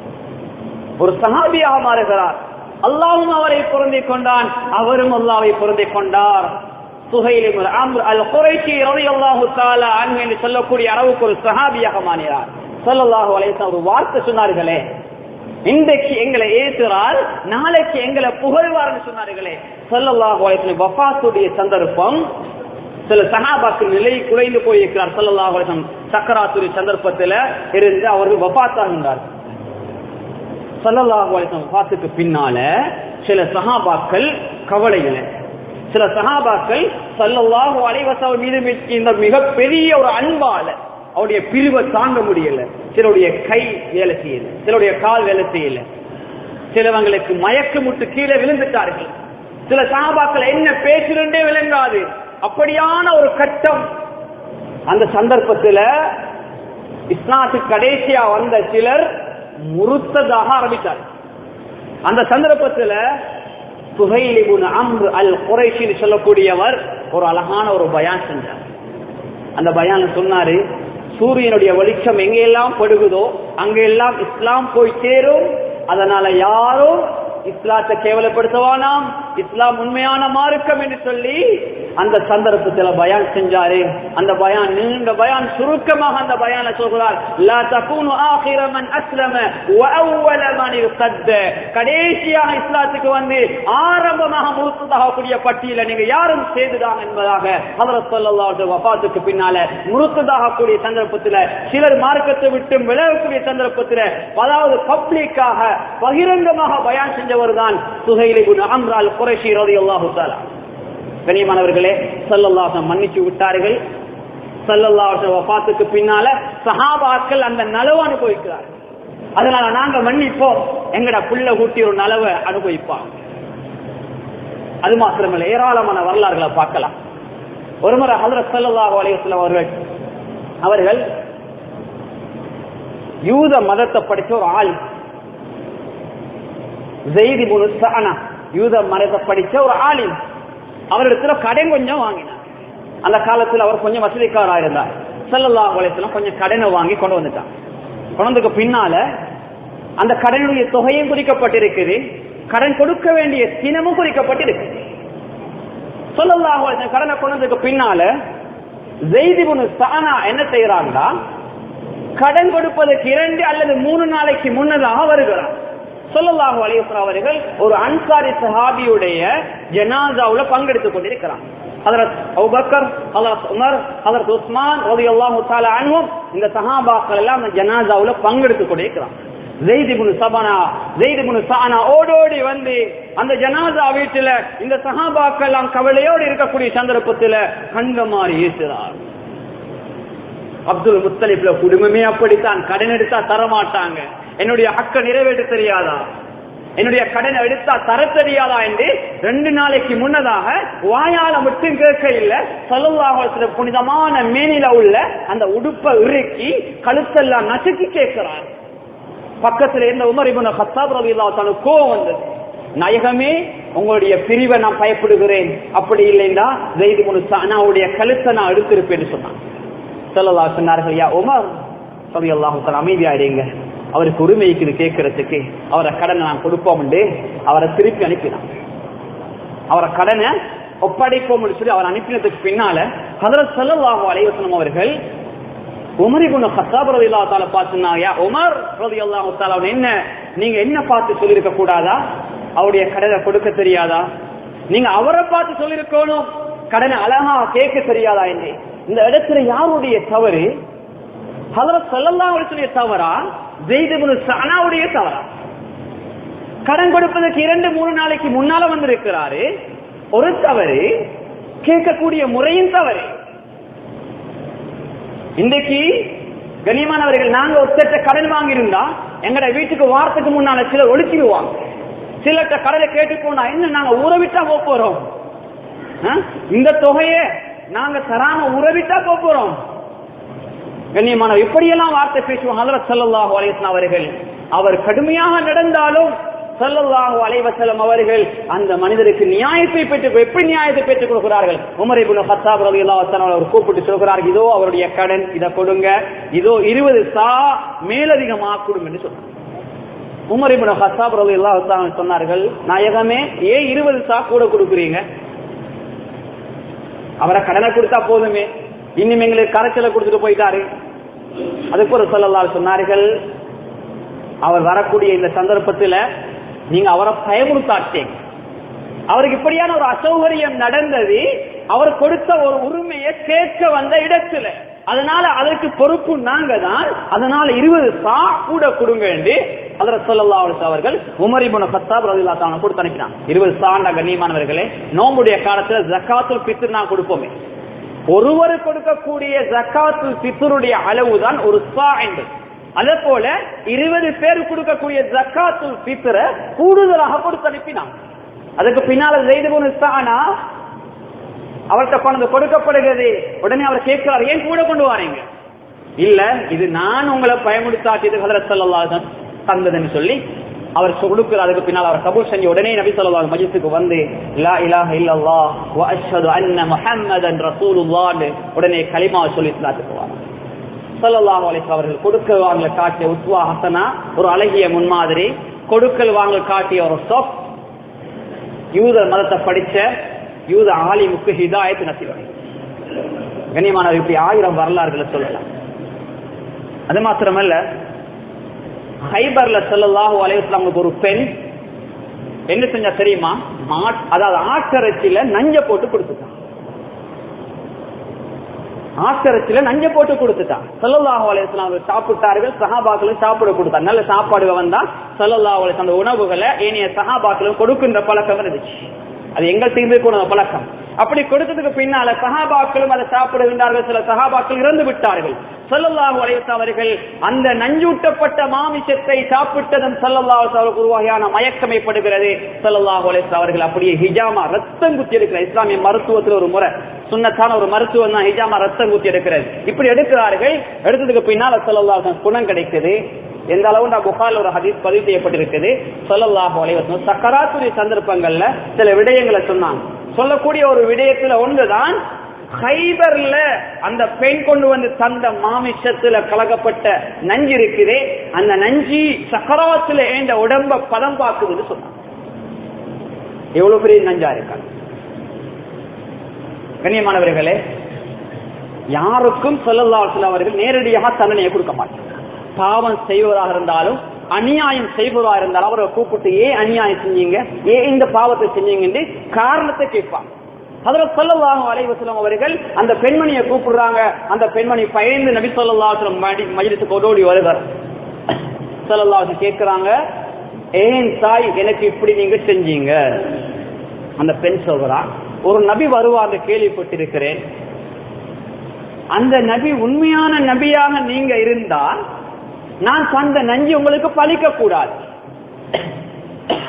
ஒரு சஹாபியாக மாறுகிறார் அல்லாஹும் அவரை பொருந்திக் கொண்டான் அவரும் அல்லாவை பொருந்திக் கொண்டார் சுஹைலிம் அம்ர் அல் குறைச்சி ரலியல்லாஹு தஆலா அன்ஹு என்று சொல்லக்கூடிய அளவுக்கு ஒரு சஹாபியாக மாறினார் ஸல்லல்லாஹு அலைஹி வஸல்லம் ஒரு வார்த்தை சொன்னார்களே இன்றைக்கு எங்களை ஏசுறால் நாளைக்கு எங்களை புகழ்வார்னு சொன்னார்களே ஸல்லல்லாஹு அலைஹி வஸல்லம் வஃபாத்துடைய சந்தர்ப்பம் சில சகாபாக்கள் நிலை குலைந்து போயிருக்கிறார் ஸல்லல்லாஹு அலைஹி வஸல்லம் சக்கராத்துடைய சந்தர்ப்பத்தில் இருந்து அவர்கள் வஃபாத்தாகின்றார் ஸல்லல்லாஹு அலைஹி வஸல்லம் வஃபாத்துக்கு பின்னால சில சகாபாக்கள் கவலையில சில சகாபாக்கள் ஸல்லல்லாஹு அலைஹி வஸல்லம் மீது இந்த மிகப்பெரிய ஒரு அன்பால அவருடைய பிரிவை தாங்க முடியல சிலருடைய கை வேலை செய்யல சிலருடைய கால் வேலை செய்யல சிலவங்களுக்கு மயக்கமுட்டு கீழே விழுந்துட்டார்கள் சில சகாபாக்கள் என்ன பேசுறே விளங்காது அப்படியான ஒரு கட்டம் அந்த சந்தர்ப்பத்தில் இஸ்லாத்துக்கு கடைசியா வந்த சிலர் முறுத்ததாக ஆரம்பித்தார் அந்த சந்தர்ப்பத்தில் சுஹைலிபுன் அம்ரு அல் குறைஷின்னு சொல்லக்கூடியவர் ஒரு அழகான ஒரு பயான் செஞ்சார் அந்த பயான் சொன்னாரு சூரியனுடைய வெளிச்சம் எங்கெல்லாம் படுகுதோ அங்கெல்லாம் இஸ்லாம் போய் சேரும் அதனால யாரும் இஸ்லாத்தை கேவலப்படுத்தவானாம் இஸ்லாம் உண்மையான மார்க்கம் என்று சொல்லி அந்த சந்தர்ப்பத்தில் பயான் செஞ்சாரு அந்த பயான் நீண்ட பயான் சுருக்கமாக அந்த பயான சொல்கிறார் லா தகூனு ஆகிர மன் அஸ்லம வ அவ்வல மன் இர்தத்த கடைசியாக இஸ்லாத்துக்கு வந்து ஆரம்பமாக முருத்ததாகக்கூடிய பட்டியல நீங்க யாரும் செய்துதான் என்பதாக ஹதரத் ஸல்லல்லாஹு அலைஹி வஃபாத்துக்கு பின்னால முருத்ததாகக்கூடிய சந்தர்ப்பத்தில் சிலர் மார்க்கத்தை விட்டு விலகக்கூடிய சந்தர்ப்பத்தில் அதாவது பப்ளிக்காக பகிரங்கமாக பயான் செஞ்சவர் தான் சுஹைல் இப்னு அம்ர் அல் குறைஷி ரலியல்லாஹு தஆலா கனியமானவர்களே சல்லல்லாஹு மன்னிச்சு விட்டார்கள் சல்லல்லாஹு வஃபாத்துக்கு பின்னால சஹாபாக்கள் அந்த நலவு அனுபவிக்கிறார்கள் அதனால நாங்க மன்னிப்போம் எங்கட புள்ள ஊட்டி ஒரு நலவை அனுபவிப்பாங்க அது மாத்திரமல்ல ஏராளமான வரலாறுகளை பார்க்கலாம் ஒருமுறை ஹதரத் சல்லல்லாஹு அலைஹி வஸல்லம் அவர்கள் அவர்கள் யூத மதத்தை படிச்ச ஒரு ஆள் ஜெய்தி முனுசானா யூத மதத்தை படிச்ச ஒரு ஆளின் அவரிடத்துல கடன் கொஞ்சம் வாங்கினார் அந்த காலத்துல அவர் கொஞ்சம் வசதிக்காரா இருந்தார் செல்லல்லா வலைத்துல கொஞ்சம் கடனை வாங்கி கொண்டு வந்துட்டான் கொண்டதுக்கு பின்னால அந்த கடனுடைய தொகையும் குறிக்கப்பட்டிருக்குது கடன் கொடுக்க வேண்டிய தினமும் குறிக்கப்பட்டிருக்குது சொல்லல்லா கடனை கொண்டதுக்கு பின்னால ஜெய்திபுனு சானா என்ன செய்யறாங்கன்னா கடன் கொடுப்பதற்கு இரண்டு அல்லது மூணு நாளைக்கு முன்னதாக வருகிறார் சொல்லல்லாஹு அலையுஸ்லாம் அவர்கள் ஒரு அன்சாரி சஹாபியுடைய ஜனாசாவுல பங்கெடுத்துக் கொண்டிருக்கிறார் ஹதரத் அபூபக்கர் ஹதரத் உமர் ஹதரத் உஸ்மான் ரலியல்லாஹு தஆலா அன்ஹும் இந்த சஹாபாக்கள் எல்லாம் அந்த ஜனாசாவுல பங்கெடுத்துக் கொண்டிருக்கிறார் ஜெயித் இப்னு சபனா ஜெயித் இப்னு சானா ஓடோடி வந்து அந்த ஜனாசா வீட்டுல இந்த சஹாபாக்கள் எல்லாம் கவலையோடு இருக்கக்கூடிய சந்தர்ப்பத்துல கண்ட மாறி ஏசுறார் அப்துல் முத்தலிப்ல குடும்பமே அப்படித்தான் கடன் எடுத்தா தர மாட்டாங்க என்னுடைய ஹக்க நிறைவேற்ற தெரியாதா என்னுடைய கடனை எடுத்தா தர தெரியாதா என்று ரெண்டு நாளைக்கு முன்னதாக வாயால மட்டும் கேட்க இல்ல சலுவாக புனிதமான மேனில உள்ள அந்த உடுப்பை இறுக்கி கழுத்தெல்லாம் நசுக்கி கேட்கிறார் பக்கத்துல இருந்த உமர் இபுன ஹத்தாப் ரவி கோவம் வந்தது நாயகமே உங்களுடைய பிரிவை நான் பயப்படுகிறேன் அப்படி இல்லைன்னா ஜெயிது முனு சானாவுடைய கழுத்தை நான் எடுத்திருப்பேன்னு சொன்னான் சொல்லலா சொன்னார்கள் யா உமர் சதி அல்லாஹு அமைதியா இருங்க அவருக்கு உரிமை இருக்குது கேட்கறதுக்கு அவரை கடனை நான் கொடுப்போம் அவரை திருப்பி அனுப்பினான் அவரை கடனை ஒப்படைப்போம் சொல்லி அவர் அனுப்பினதுக்கு பின்னால ஹதரத் சல்லாஹு அலைவசனம் அவர்கள் உமர் இபுன் ஹத்தாப் ரலியல்லாஹு தஆலா பார்த்துனாயா உமர் ரலியல்லாஹு தஆலா என்ன நீங்க என்ன பார்த்து சொல்லிருக்க கூடாதா அவருடைய கடனை கொடுக்க தெரியாதா நீங்க அவரை பார்த்து சொல்லிருக்கணும் கடனை அழகா கேட்க தெரியாதா என்று இந்த இடத்துல யாருடைய தவறு ஹதரத் ஸல்லல்லாஹு அலைஹி வஸல்லம் தவறா ஜெயித் இப்னு சனாவுடைய தவறா கடன் கொடுப்பதற்கு இரண்டு மூணு நாளைக்கு முன்னால வந்திருக்கிறாரு ஒரு தவறு கேட்கக்கூடிய முறையும் தவறு இன்றைக்கு கண்ணியமானவர்கள் நாங்க ஒருத்தட்ட கடன் வாங்கியிருந்தா எங்கட வீட்டுக்கு வாரத்துக்கு முன்னால சிலர் ஒழிச்சிடுவாங்க சிலர்கிட்ட கடனை கேட்டு போனா என்ன நாங்க ஊறவிட்டா போக போறோம் ஆ? இந்த தொகையை நாங்க தராம உறவிட்டா போக போறோம் கண்ணியமான இப்படியெல்லாம் வார்த்தை பேசுவாங்க ஹதரத் ஸல்லல்லாஹு அலைஹி வஸல்லம் அவர்கள் அவர் கடுமையாக நடந்தாலும் ஸல்லல்லாஹு அலைஹி வஸல்லம் அவர்கள் அந்த மனிதருக்கு நியாயத்தை பெற்று எப்படி நியாயத்தை பெற்றுக் கொடுக்கிறார்கள் உமர் இப்னு கத்தாப் ரலியல்லாஹு அன்ஹு அவர் கூப்பிட்டு சொல்கிறார்கள் இதோ அவருடைய கடன் இதை கொடுங்க இதோ இருபது சா மேலதிகமாக கொடுங்க என்று சொன்னார் உமர் இப்னு கத்தாப் ரலியல்லாஹு அன்ஹு சொன்னார்கள் நாயகமே ஏன் இருபது சா கூட கொடுக்குறீங்க அவரை கடனை கொடுத்தா போதுமே இன்னும் எங்களுக்கு கரைச்சலை கொடுத்துட்டு போயிட்டாரு அதுக்கு ஒரு சொல்லலால் சொன்னார்கள் அவர் வரக்கூடிய இந்த சந்தர்ப்பத்துல நீங்க அவரை பயமுறுத்தாட்டீங்க அவருக்கு இப்படியான ஒரு அசௌகரியம் நடந்தது அவர் கொடுத்த ஒரு உரிமையை கேட்க வந்த இடத்துல அதனால அதற்கு பொறுப்பு நாங்க தான் அதனால இருபது சா கூட கொடுங்க என்று அதில் சொல்லல்லா அவர்கள் உமரிபுன சத்தாப் ரதில்லா தான் கொடுத்து அனுப்பினான் இருபது சாண்ட கண்ணியமானவர்களே நோம்புடைய காலத்துல ஜக்காத்துல் பித்து நான் கொடுப்போமே ஒருவர் கொடுக்கக்கூடிய ஜக்காத்துல் பித்தருடைய அளவுதான் ஒரு சா என்பது அதே போல இருபது பேர் கொடுக்கக்கூடிய ஜக்காத்துல் பித்தர கூடுதலாக கொடுத்து அனுப்பினான் அதுக்கு பின்னால செய்து போனா அவர்கிட்ட கொண்டு கொடுக்கப்படுகிறது உடனே அவர் கேட்கிறார் ஏன் கூட கொண்டு வாரீங்க இல்ல இது நான் உங்களை பயமுடுத்தாட்டியது ஹதரத் ஸல்லல்லாஹு தந்ததுன்னு சொல்லி அவர் கொடுக்கிற அதுக்கு பின்னால் அவர் கபூல் செஞ்சு உடனே நபி ஸல்லல்லாஹு மஜ்லிஸுக்கு வந்து லா இலாஹ இல்லல்லாஹ் வ அஷ்ஹது அன்ன முஹம்மதன் ரசூலுல்லாஹ் உடனே கலிமாவை சொல்லி இஸ்லாத்துக்கு வராங்க ஸல்லல்லாஹு அலைஹி வஸல்லம் அவர்கள் கொடுக்கல் வாங்கல காட்டிய உத்வா ஹசனா ஒரு அழகிய முன்மாதிரி கொடுக்கல் வாங்கல் காட்டிய ஒரு சொப் யூத மதத்தை படிச்ச யூத ஆலிமுக்கு ஹிதாயத்து நசிவன் கண்ணியமானவர் இப்படி ஆயிரம் வரலாறுகளை சொல்லலாம் அது மாத்திரமல்ல ஹைபர்ல சொல்லலாஹு அலைவசலாமுக்கு ஒரு பெண் என்ன செஞ்சா தெரியுமா மாட்- அதாவது ஆட்டரச்சில நஞ்ச போட்டு கொடுத்துட்டான் ஆட்டரச்சில நஞ்ச போட்டு கொடுத்துட்டான் சல்லல்லாஹு அலைஹிஸ்ஸலாம் அவர்கள் சாப்பிட்டார்கள் சஹாபாக்களும் சாப்பிட கொடுத்தார் நல்ல சாப்பாடு வந்தா சல்லல்லாஹு அலைஹி அந்த உணவுகளை ஏனைய சஹாபாக்களும் கொடுக்கின்ற பழக்கம் இருந்துச்சு அது எங்கள் தீர்ந்து கூட பழக்கம் அப்படி கொடுத்ததுக்கு பின்னால சஹாபாக்களும் அதை சாப்பிடுகின்றார்கள் சில சஹாபாக்கள் இறந்து விட்டார்கள் சல்லல்லாஹு அலைஹி அவர்கள் அந்த நஞ்சூட்டப்பட்ட மாமிசத்தை சாப்பிட்டதும் சல்லல்லாஹு அலைஹி அவர்களுக்கு ஒரு வகையான மயக்கம் ஏற்படுகிறது சல்லல்லாஹு அலைஹி அவர்கள் அப்படியே ஹிஜாமா ரத்தம் குத்தி எடுக்கிற இஸ்லாமிய மருத்துவத்தில் ஒரு முறை சுன்னத்தான ஒரு மருத்துவம் தான் ஹிஜாமா ரத்தம் குத்தி எடுக்கிறது இப்படி எடுக்கிறார்கள் எடுத்ததுக்கு பின்னால சல்லல்லாஹு அலைஹி குணம் கிடைக்குது எந்த அளவு நான் புகால் ஒரு ஹதீஸ் பதிவு செய்யப்பட்டிருக்குது சொல்லல்லாஹு அலைவசம் சக்கராத்துடைய சந்தர்ப்பங்கள்ல சில விடயங்களை சொன்னாங்க சொல்லக்கூடிய ஒரு விடயத்துல ஒன்றுதான் ஹைபர்ல அந்த பெண் கொண்டு வந்து தந்த மாமிசத்துல கலக்கப்பட்ட நஞ்சு இருக்குதே அந்த நஞ்சி சக்கராத்துல ஏண்ட உடம்ப பதம் பார்க்குதுன்னு சொன்னாங்க எவ்வளவு பெரிய நஞ்சா இருக்காங்க கண்ணியமானவர்களே யாருக்கும் சொல்லல்லாத்துல அவர்கள் நேரடியாக தண்டனையை கொடுக்க மாட்டாங்க பாவம் செய்வதாக இருந்தாலும் அநியாயம் செய்வதாக இருந்தாலும் அவரை கூப்பிட்டு ஏன் அநியாயம் செஞ்சீங்க ஏன் இந்த பாவத்தை செஞ்சீங்க காரணத்தை கேட்பாங்க அதுல சொல்லலாம் அலைவசலம் அவர்கள் அந்த பெண்மணியை கூப்பிடுறாங்க அந்த பெண்மணி பயந்து நபி சொல்லலாம் மஜிலிசுக்கு ஓடோடி வருகிறார் சொல்லலாம் கேட்கிறாங்க ஏன் தாய் எனக்கு இப்படி நீங்க செஞ்சீங்க அந்த பெண் சொல்றா ஒரு நபி வருவார் கேள்விப்பட்டிருக்கிறேன் அந்த நபி உண்மையான நபியாக நீங்க இருந்தால் நான் தந்த நஞ்சு உங்களுக்கு பலிக்க கூடாது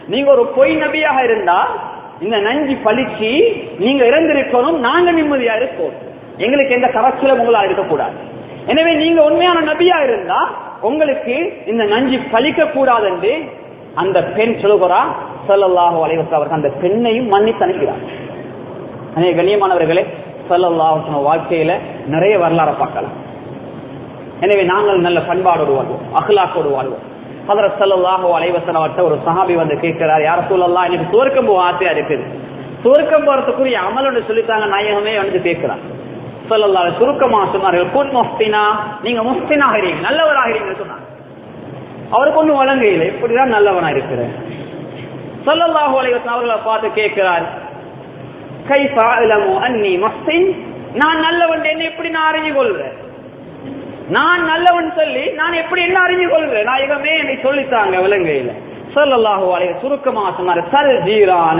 நீங்க ஒரு பொய் நபியாக இருந்தா இந்த நஞ்சி பழிச்சு நீங்க இறந்திருக்கணும் நாங்க நிம்மதியா இருக்கோம் எங்களுக்கு எந்த கவச்சலும் உங்களால் இருக்கக்கூடாது எனவே நீங்க உண்மையான நபியா இருந்தா உங்களுக்கு இந்த நஞ்சி பழிக்க கூடாது என்று அந்த பெண் சொல்லுகிறா சொல்லல்லாஹு அலைவசம் அவர்கள் அந்த பெண்ணையும் மன்னித்து அனுப்பினார் அநேக கண்ணியமானவர்களே சொல்லல்லாஹு வாழ்க்கையில நிறைய வரலாறு பார்க்கலாம் எனவே நாங்கள் நல்ல பண்பாடோடு வாழ்வோம் அகலாக்கோடு வாழ்வோம் அதர சல்லாஹோ அலைவசன் அவர்கிட்ட ஒரு சஹாபி வந்து கேட்கிறார் யார சொல்லலாம் எனக்கு சுவர்க்கம் போக ஆசையா இருக்குது சுவர்க்கம் போறதுக்குரிய அமல் ஒன்று சொல்லித்தாங்க நாயகமே வந்து கேட்கிறார் சொல்லல்லா சுருக்கமா சொன்னார்கள் கூன் முஸ்தினா நீங்க முஸ்தினாகிறீங்க நல்லவராகிறீங்கன்னு சொன்னாங்க அவருக்கு ஒன்றும் வழங்கையில் இப்படிதான் நல்லவனா இருக்கிறேன் சொல்லல்லாஹு அலைவசன் அவர்களை பார்த்து கேட்கிறார் கைஃபா இலமு அன்னி முஸ்தின் நான் நல்லவன் என்ன எப்படி நான் அறிஞ்சு கொள்றேன் நான் நல்லவன் சொல்லி நான் எப்படி என்ன அறிஞ்சு கொள்கிறேன் நாயகமே என்னை சொல்லித்தாங்க விலங்கையில சொல்லல்லாஹு அலைய சுருக்கமா சொன்னார் சல் ஜீரான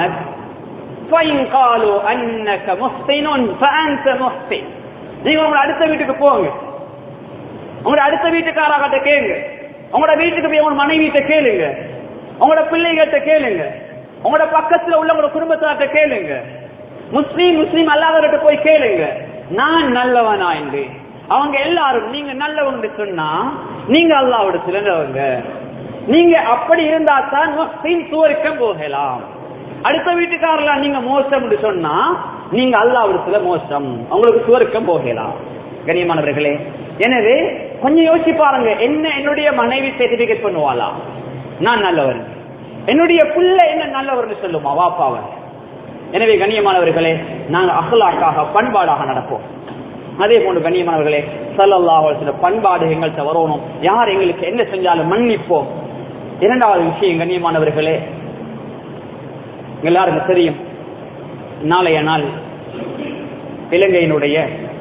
காலு அன்னக முஸ்தினுன் ஃபஅன்த முஸ்தின் நீங்க உங்க அடுத்த வீட்டுக்கு போங்க உங்களோட அடுத்த வீட்டுக்காராகிட்ட கேளுங்க உங்களோட வீட்டுக்கு போய் உங்க மனைவிட்ட கேளுங்க உங்களோட பிள்ளைகிட்ட கேளுங்க உங்களோட பக்கத்துல உள்ள உங்களோட குடும்பத்தார்ட்ட கேளுங்க முஸ்லீம் முஸ்லீம் அல்லாதவர்கிட்ட போய் கேளுங்க நான் நல்லவனா என்று அவங்க எல்லாரும் நீங்க நல்லவங்க சொன்னா நீங்க அல்லாவோட சிறந்தவங்க நீங்க அப்படி இருந்தா தான் முஸ்லீம் சுவருக்கம் போகலாம் அடுத்த வீட்டுக்காரலாம் நீங்க மோசம் சொன்னா நீங்க அல்லாவிடத்துல மோசம் உங்களுக்கு சுவருக்கம் போகலாம் கண்ணியமானவர்களே எனவே கொஞ்சம் யோசிச்சு பாருங்க என்ன என்னுடைய மனைவி சர்டிபிகேட் பண்ணுவாளா நான் நல்லவர் என்னுடைய புள்ள என்ன நல்லவர்னு சொல்லுமா வாப்பாவன் எனவே கண்ணியமானவர்களே நாங்க அகலாக்காக பண்பாடாக நடப்போம் அதே போன்று கண்ணியமானவர்களே சல்லல்லாஹு சில பண்பாடு எங்கள்கிட்ட வரணும் யார் எங்களுக்கு என்ன செஞ்சாலும் மன்னிப்போம் இரண்டாவது விஷயம் கண்ணியமானவர்களே எல்லாருக்கும் தெரியும் நாளைய நாள் இலங்கையினுடைய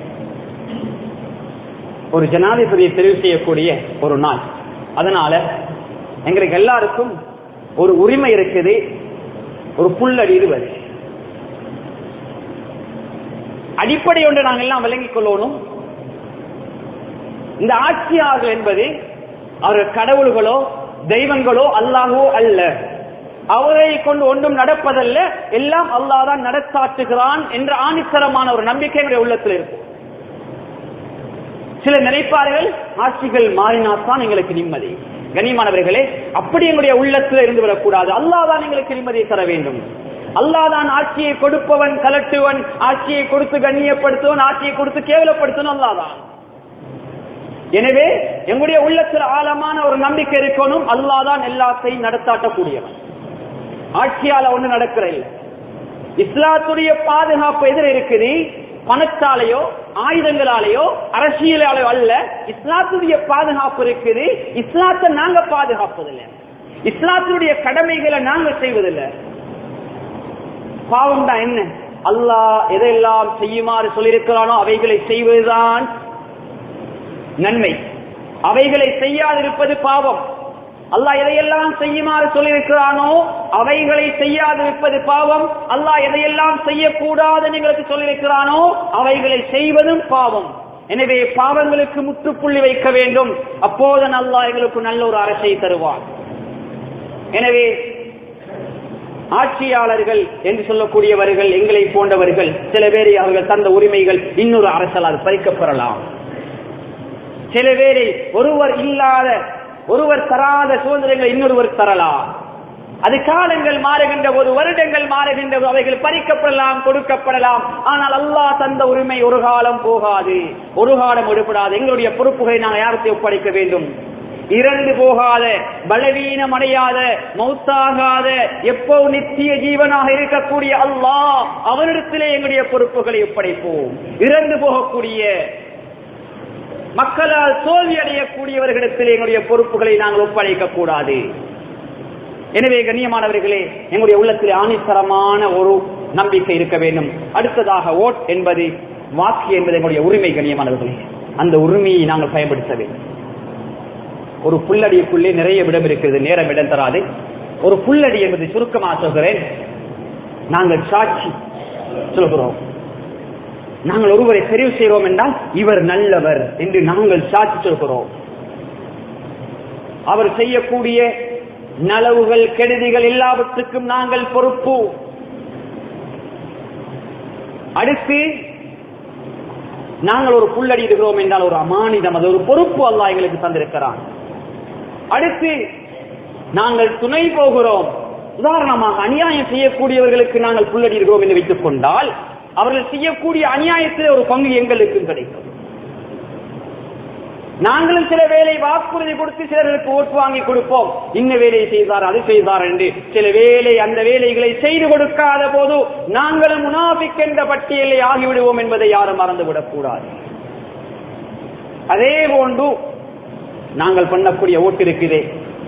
ஒரு ஜனாதிபதியை தெரிவு செய்யக்கூடிய ஒரு நாள் அதனால எங்களுக்கு எல்லாருக்கும் ஒரு உரிமை இருக்குது ஒரு புல்லடிடுவது அடிப்படை ஒன்று நாங்கள் எல்லாம் விளங்கிக் கொள்ளணும் இந்த ஆட்சியாளர்கள் என்பது அவர்கள் கடவுள்களோ தெய்வங்களோ அல்லாஹோ அல்ல அவரை கொண்டு ஒன்றும் நடப்பதல்ல எல்லாம் அல்லாதான் நடத்தாட்டுகிறான் என்ற ஆணித்தரமான ஒரு நம்பிக்கை என்னுடைய உள்ளத்தில் இருக்கும் சில நினைப்பார்கள் ஆட்சிகள் மாறினாத்தான் எங்களுக்கு நிம்மதி கண்ணியமானவர்களே அப்படி எங்களுடைய உள்ளத்தில் இருந்து விடக்கூடாது அல்லாதான் எங்களுக்கு நிம்மதியை தர வேண்டும் அல்லாதான் ஆட்சியை கொடுப்பவன் கலட்டுவன் ஆட்சியை கொடுத்து கண்ணியப்படுத்துவன் ஆட்சியை கொடுத்து கேவலப்படுத்துவன் அல்லாதான் எனவே எங்களுடைய உள்ளத்தில் ஆழமான ஒரு நம்பிக்கை இருக்கணும் அல்லாதான் எல்லாத்தையும் நடத்தாட்டக்கூடியவன் ஆட்சியால ஒண்ணு நடக்கிற இல்லை இஸ்லாத்துடைய பாதுகாப்பு எதிர இருக்குது பணத்தாலேயோ ஆயுதங்களாலேயோ அரசியலாலேயோ அல்ல இஸ்லாத்துடைய பாதுகாப்பு இருக்குது இஸ்லாத்தை நாங்க பாதுகாப்பதில்லை இஸ்லாத்துடைய கடமைகளை நாங்க செய்வதில்லை பாவம் தான் என்ன அல்லாஹ் எதையெல்லாம் செய்யுமாறு சொல்லியிருக்கிறானோ அவைகளை செய்வதுதான் நன்மை அவைகளை செய்யாதிருப்பது பாவம் அல்லாஹ் எதையெல்லாம் செய்யுமாறு சொல்லியிருக்கிறானோ அவைகளை செய்யாதிருப்பது பாவம் அல்லாஹ் எதையெல்லாம் செய்யக்கூடாது எங்களுக்கு சொல்லியிருக்கிறானோ அவைகளை செய்வதும் பாவம் எனவே பாவங்களுக்கு முற்றுப்புள்ளி வைக்க வேண்டும் அப்போது அல்லாஹ் எங்களுக்கு நல்ல ஒரு அரசை தருவான் எனவே ஆட்சியாளர்கள் என்று சொல்லக்கூடியவர்கள் எங்களை போன்றவர்கள் சில பேரை அவர்கள் தந்த உரிமைகள் இன்னொரு அரசலால் பறிக்கப்பெறலாம் சில பேரை ஒருவர் இல்லாத ஒருவர் தராத சுதந்திரங்களை இன்னொருவர் தரலாம் அது காலங்கள் மாறுகின்ற போது வருடங்கள் மாறுகின்ற போது அவைகள் பறிக்கப்படலாம் கொடுக்கப்படலாம் ஆனால் அல்லாஹ் தந்த உரிமை ஒரு காலம் போகாது ஒரு காலம் விடுபடாது எங்களுடைய பொறுப்புகளை நாங்கள் யாரத்தை ஒப்படைக்க வேண்டும் இறந்து போகாத பலவீனம் அடையாத மௌத்தாகாத எப்போ நித்திய ஜீவனாக இருக்கக்கூடிய அல்லாஹ் அவனிடத்திலே எங்களுடைய பொறுப்புகளை ஒப்படைப்போம் இறந்து போகக்கூடிய மக்களால் தோல்வி அடையக்கூடியவர்களிடத்தில் எங்களுடைய பொறுப்புகளை நாங்கள் ஒப்படைக்க கூடாது எனவே கண்ணியமானவர்களே எங்களுடைய உள்ளத்தில் ஆணித்தரமான ஒரு நம்பிக்கை இருக்க வேண்டும் அடுத்ததாக ஓட் என்பது வாக்கு என்பது எங்களுடைய உரிமை கண்ணியமானவர்களே அந்த உரிமையை நாங்கள் பயன்படுத்த வேண்டும் ஒரு புல்லடிக்குள்ளே நிறைய இடம் இருக்கிறது நேரம் இடம் தராது ஒரு புல்லடி என்பது சுருக்கமாக சொல்கிறேன் நாங்கள் சாட்சி சொல்கிறோம் நாங்கள் ஒருவரை தெரிவு செய்கிறோம் என்றால் இவர் நல்லவர் என்று நாங்கள் சாட்சி சொல்கிறோம் அவர் செய்யக்கூடிய நலவுகள் கெடுதிகள் எல்லாவற்றுக்கும் நாங்கள் பொறுப்பு அடுத்து நாங்கள் ஒரு புல்லடிடுகிறோம் என்றால் ஒரு அமானிதம் அது ஒரு பொறுப்பு அல்லாஹ் எங்களுக்கு தந்திருக்கிறான் அடுத்து நாங்கள் துணை போகிறோம் உதாரணமாக அநியாயம் செய்யக்கூடியவர்களுக்கு நாங்கள் புல்லடிடுகிறோம் என்று வைத்துக் கொண்டால் அவர்கள் செய்யக்கூடிய அநியாயத்தில் ஒரு பங்கு எங்களுக்கு கிடைக்கும் நாங்களும் சில வேலை வாக்குறுதி கொடுத்து சிலருக்கு ஓட்டு வாங்கி கொடுப்போம் இந்த வேலையை செய்தார் அது செய்தார் என்று சில வேலை அந்த வேலைகளை செய்து கொடுக்காத போது நாங்களும் முனாபிக் என்ற பட்டியலை ஆகிவிடுவோம் என்பதை யாரும் மறந்துவிடக் கூடாது அதே போன்று நாங்கள் பண்ணக்கூடிய ஓட்டு இருக்குதே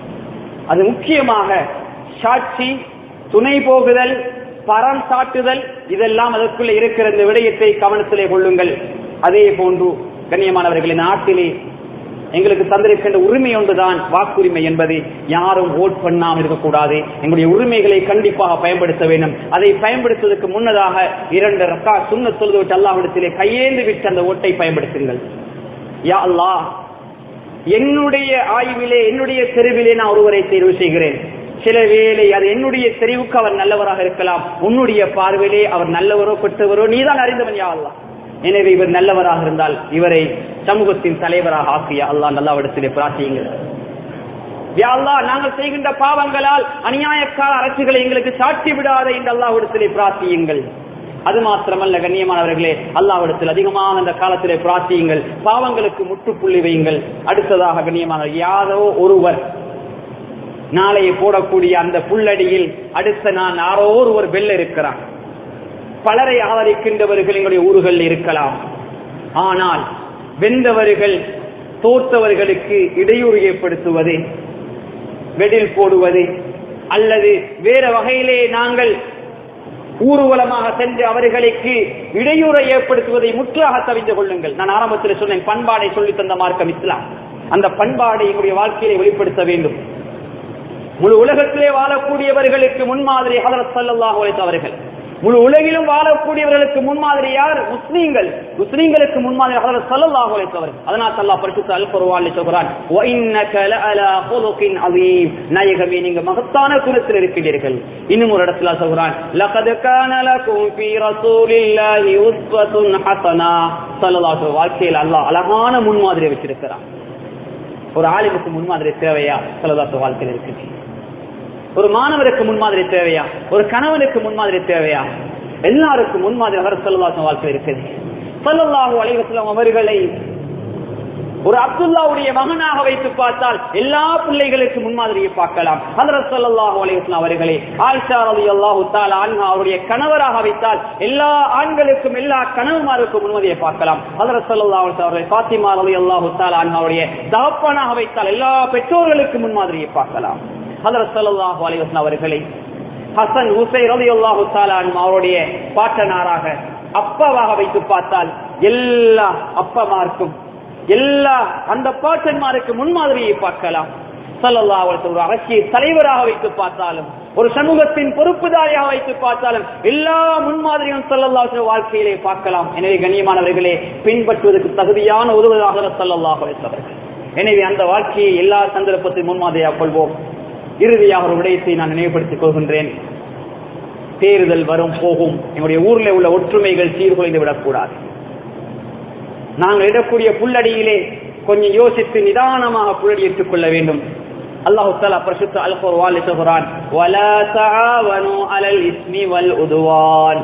அது முக்கியமாக சாட்சி துணை போகுதல் பரம் சாட்டுதல் இதெல்லாம் அதற்குள்ள இருக்கிற இந்த விடயத்தை கவனத்திலே கொள்ளுங்கள் அதே போன்று கண்ணியமானவர்களின் நாட்டிலே எங்களுக்கு தந்திருக்கின்ற உரிமை ஒன்றுதான் வாக்குரிமை என்பது யாரும் ஓட் பண்ணாமல் இருக்கக்கூடாது எங்களுடைய உரிமைகளை கண்டிப்பாக பயன்படுத்த வேண்டும் அதை பயன்படுத்துவதற்கு முன்னதாக இரண்டு ரக்கா சுண்ண சொல்வது விட்டு அல்லாஹிடத்திலே கையேந்து விட்டு அந்த ஓட்டை பயன்படுத்துங்கள் யா அல்லாஹ் என்னுடைய ஆய்விலே என்னுடைய தெருவிலே நான் ஒருவரை தேர்வு செய்கிறேன் சில வேளை அது என்னுடைய தெரிவுக்கு அவர் நல்லவராக இருக்கலாம் உன்னுடைய பார்வையிலே அவர் நல்லவரோ கெட்டவரோ நீதான் அறிந்தவன் யா அல்லாஹ் எனவே இவர் நல்லவராக இருந்தால் இவரை சமூகத்தின் தலைவராக ஆக்கிய அல்லாஹ் நல்லாவிடத்திலே பிரார்த்தியுங்கள் யா அல்லாஹ் நாங்கள் செய்கின்ற பாவங்களால் அநியாயக்கார அரசுகளை எங்களுக்கு சாட்சி விடாத இந்த அல்லாஹ்விடத்திலே பிரார்த்தியுங்கள் அது மாத்திரமல்ல கண்ணியமானவர்களே அல்லாஹ்விடத்தில் அதிகமான அந்த காலத்திலே பிரார்த்தியுங்கள் பாவங்களுக்கு முற்றுப்புள்ளி வையுங்கள் அடுத்ததாக கண்ணியமான யாரோ ஒருவர் நாளைய போடக்கூடிய அந்த புல்லடியில் அடுத்த நான் யாரோ ஒருவர் வெல்ல இருக்கிறான் பலரை ஆதரிக்கின்றவர்கள் எங்களுடைய ஊர்கள் இருக்கலாம் ஆனால் வென்றவர்கள் தோற்றவர்களுக்கு இடையூறு ஏற்படுத்துவது வெடில் போடுவது அல்லது வேற வகையிலே நாங்கள் ஊர்வலமாக சென்று அவர்களுக்கு இடையூறை ஏற்படுத்துவதை முற்றாக தவிந்து கொள்ளுங்கள் நான் ஆரம்பத்தில் சொன்னேன் பண்பாடை சொல்லித் தந்த மார்க்கம் இஸ்லாம் அந்த பண்பாடை எங்களுடைய வாழ்க்கையை வெளிப்படுத்த வேண்டும் முழு உலகத்திலே வாழக்கூடியவர்களுக்கு முன்மாதிரி ஹதரத் சல்லாஹ் அவர்கள் முழு உலகிலும் வாழக்கூடியவர்களுக்கு முன்மாதிரி யார் முஸ்லீம்கள் முஸ்லீம்களுக்கு முன்மாதிரி ஹதரத் சல்லாஹ் அவர்கள் அதனால் அல்லாஹ் பரிசுத்த அல் குர்ஆனில் சொல்கிறான் வ இன்னக லஅலா குலுகின் அதீம் நாயகமே நீங்க மகத்தான குணத்தில் இருக்கிறீர்கள் இன்னும் ஒரு இடத்துல சொல்கிறான் லகத் கான லகும் ஃபீ ரசூலில்லாஹி உஸ்வத்துன் ஹஸனா ஸல்லல்லாஹு வாழ்க்கையில் அல்லாஹ் அழகான முன்மாதிரி வச்சிருக்கிறான் ஒரு ஆலிமுக்கு முன்மாதிரி தேவையா ஸல்லல்லாஹு வாழ்க்கையில் இருக்குது ஒரு மாணவருக்கு முன்மாதிரி தேவையா ஒரு கணவனுக்கு முன்மாதிரி தேவையா எல்லாருக்கும் முன்மாதிரி அவர் சொல்லலாசம் வாழ்க்கை இருக்குது சொல்லலாஹு அலைவசலம் அவர்களை ஒரு அப்துல்லாவுடைய மகனாக வைத்து பார்த்தால் எல்லா பிள்ளைகளுக்கு முன்மாதிரியை பார்க்கலாம் ஹதரத் ஸல்லல்லாஹு அலைஹி வஸல்லம் அவர்களை ஆயிஷா ரலியல்லாஹு தஆலா அன்ஹா அவருடைய கணவராக வைத்தால் எல்லா ஆண்களுக்கும் எல்லா கணவன்மாருக்கும் முன்மாதிரியை பார்க்கலாம் ஹதரத் ஸல்லல்லாஹு அலைஹி வஸல்லம் அவர்களை ஃபாத்திமா ரலியல்லாஹு தஆலா அன்ஹா அவருடைய தகப்பனாக வைத்தால் எல்லா பெற்றோர்களுக்கு முன்மாதிரியை பார்க்கலாம் ஹதரத் ஸல்லல்லாஹு அலைஹி வஸல்லம் அவர்களை ஹசன் ஹுசைன் ரலியல்லாஹு தஆலா அன்ஹு அவருடைய பாட்டனாராக அப்பாவாக வைத்து பார்த்தால் எல்லா அப்பமாருக்கும் எல்லா அந்த பாட்டன்மாருக்கு முன்மாதிரியை பார்க்கலாம் சல்லல்லா ஒரு அரசியல் தலைவராக வைத்து பார்த்தாலும் ஒரு சமூகத்தின் பொறுப்புதாரியாக வைத்து பார்த்தாலும் எல்லா முன்மாதிரியும் சல்லல்லா வாழ்க்கையிலே பார்க்கலாம் எனவே கண்ணியமானவர்களே பின்பற்றுவதற்கு தகுதியான உதவுவதாக சல்லல்லாஹ் அவர்கள் எனவே அந்த வாழ்க்கையை எல்லா சந்தர்ப்பத்தின் முன்மாதிரியாக கொள்வோம் இறுதியாக ஒரு விடயத்தை நான் நினைவுபடுத்திக் கொள்கின்றேன் தேர்தல் வரும் போகும் எங்களுடைய ஊரில் உள்ள ஒற்றுமைகள் சீர்குலைந்து விடக்கூடாது நாங்கள் இடக்கூடிய புல்லடியிலே கொஞ்சம் யோசித்து நிதானமாக புல்லடி ஏற்றுக் கொள்ள வேண்டும் அல்லாஹு தாலா பிரசுத்த அல் குர்ஆன் சொல்கிறான் வலா தஆவனு அலல் இஸ்மி வல் உதுவான்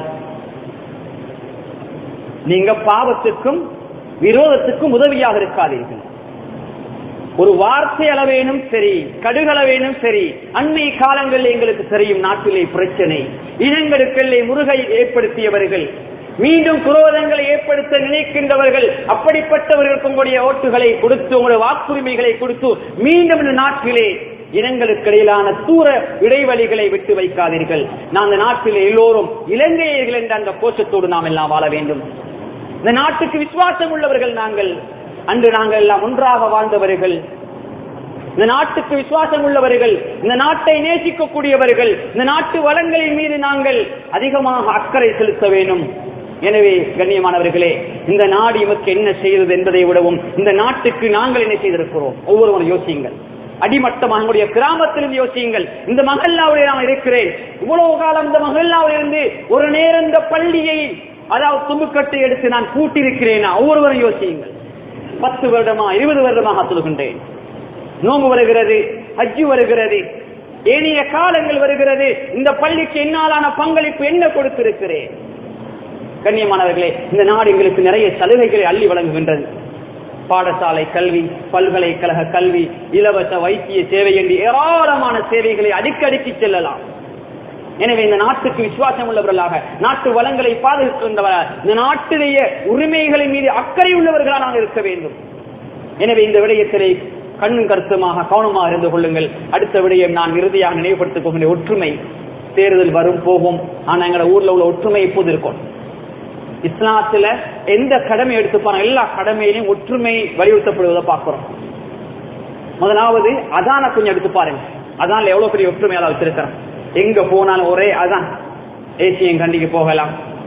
நீங்க பாவத்துக்கும் விரோதத்துக்கும் உதவியாக இருக்காதீர்கள் ஒரு வார்த்தை அளவேனும் சரி கடுகளவேனும் சரி அண்மை காலங்களில் எங்களுக்கு தெரியும் நாட்டிலே பிரச்சனை இனங்களுக்குள்ளே முருகை ஏற்படுத்தியவர்கள் மீண்டும் குரோதங்களை ஏற்படுத்த நினைக்கின்றவர்கள் அப்படிப்பட்டவர்களுக்கு உங்களுடைய ஓட்டுகளை கொடுத்து உங்களுடைய வாக்குரிமைகளை கொடுத்து மீண்டும் இந்த நாட்டிலே இனங்களுக்கு இடையிலான தூர இடைவெளிகளை விட்டு வைக்காதீர்கள் நான் இந்த நாட்டில் எல்லோரும் இலங்கையர்கள் என்ற அந்த கோஷத்தோடு நாம் எல்லாம் வாழ வேண்டும் இந்த நாட்டுக்கு விசுவாசம் உள்ளவர்கள் நாங்கள் அன்று நாங்கள் எல்லாம் ஒன்றாக வாழ்ந்தவர்கள் இந்த நாட்டுக்கு விசுவாசம் உள்ளவர்கள் இந்த நாட்டை நேசிக்கக்கூடியவர்கள் இந்த நாட்டு வளங்களின் மீது நாங்கள் அதிகமாக அக்கறை செலுத்த வேண்டும் எனவே கண்ணியமானவர்களே இந்த நாடு இவருக்கு என்ன செய்தது என்பதை விடவும் இந்த நாட்டுக்கு நாங்கள் என்ன செய்திருக்கிறோம் ஒவ்வொருவரும் யோசியுங்கள் அடிமட்டமாக எங்களுடைய கிராமத்திலிருந்து யோசியுங்கள் இந்த மகல்லாவில் நான் இருக்கிறேன் இவ்வளவு காலம் இந்த மகல்லாவில் இருந்து ஒரு நேரம் இந்த பள்ளியை அதாவது தும்புக்கட்டை எடுத்து நான் கூட்டியிருக்கிறேனா ஒவ்வொருவரும் யோசியுங்கள் பத்து வருடமா இருபது வருடமாக சொல்கின்றேன் நோம்பு வருகிறது ஹஜ்ஜு வருகிறது ஏனைய காலங்கள் வருகிறது இந்த பள்ளிக்கு என்னாலான பங்களிப்பு என்ன கொடுத்திருக்கிறேன் கண்ணியமானவர்களே இந்த நாடு எங்களுக்கு நிறைய சலுகைகளை அள்ளி வழங்குகின்றது பாடசாலை கல்வி பல்கலைக்கழக கல்வி இலவச வைத்திய சேவை என்று ஏராளமான சேவைகளை அடிக்கடிக்கு செல்லலாம் எனவே இந்த நாட்டுக்கு விசுவாசம் உள்ளவர்களாக நாட்டு வளங்களை பாதுகாக்கின்றவர்கள் இந்த நாட்டிலேய உரிமைகளின் மீது அக்கறை உள்ளவர்களாக நாங்கள் இருக்க வேண்டும் எனவே இந்த விடயத்திலே கண்ணும் கருத்துமாக கவனமாக இருந்து கொள்ளுங்கள் அடுத்த விடயம் நான் இறுதியாக நினைவுபடுத்திக் கொள்கின்ற ஒற்றுமை தேர்தல் வரும் போகும் ஆனா எங்களோட ஊர்ல உள்ள ஒற்றுமை இப்போது இருக்கும் இஸ்லாத்துல எந்த கடமை எடுத்துப்பாங்க எல்லா கடமையிலையும் ஒற்றுமை வலியுறுத்தப்படுவதை பார்க்கிறோம் முதலாவது அதான கொஞ்சம் எடுத்து பாருங்க அதான்ல எவ்வளவு பெரிய ஒற்றுமையால வச்சிருக்கிறோம் எங்க போனாலும் ஒரே அதான் ஏசியன் கண்டிக்கு போகலாம்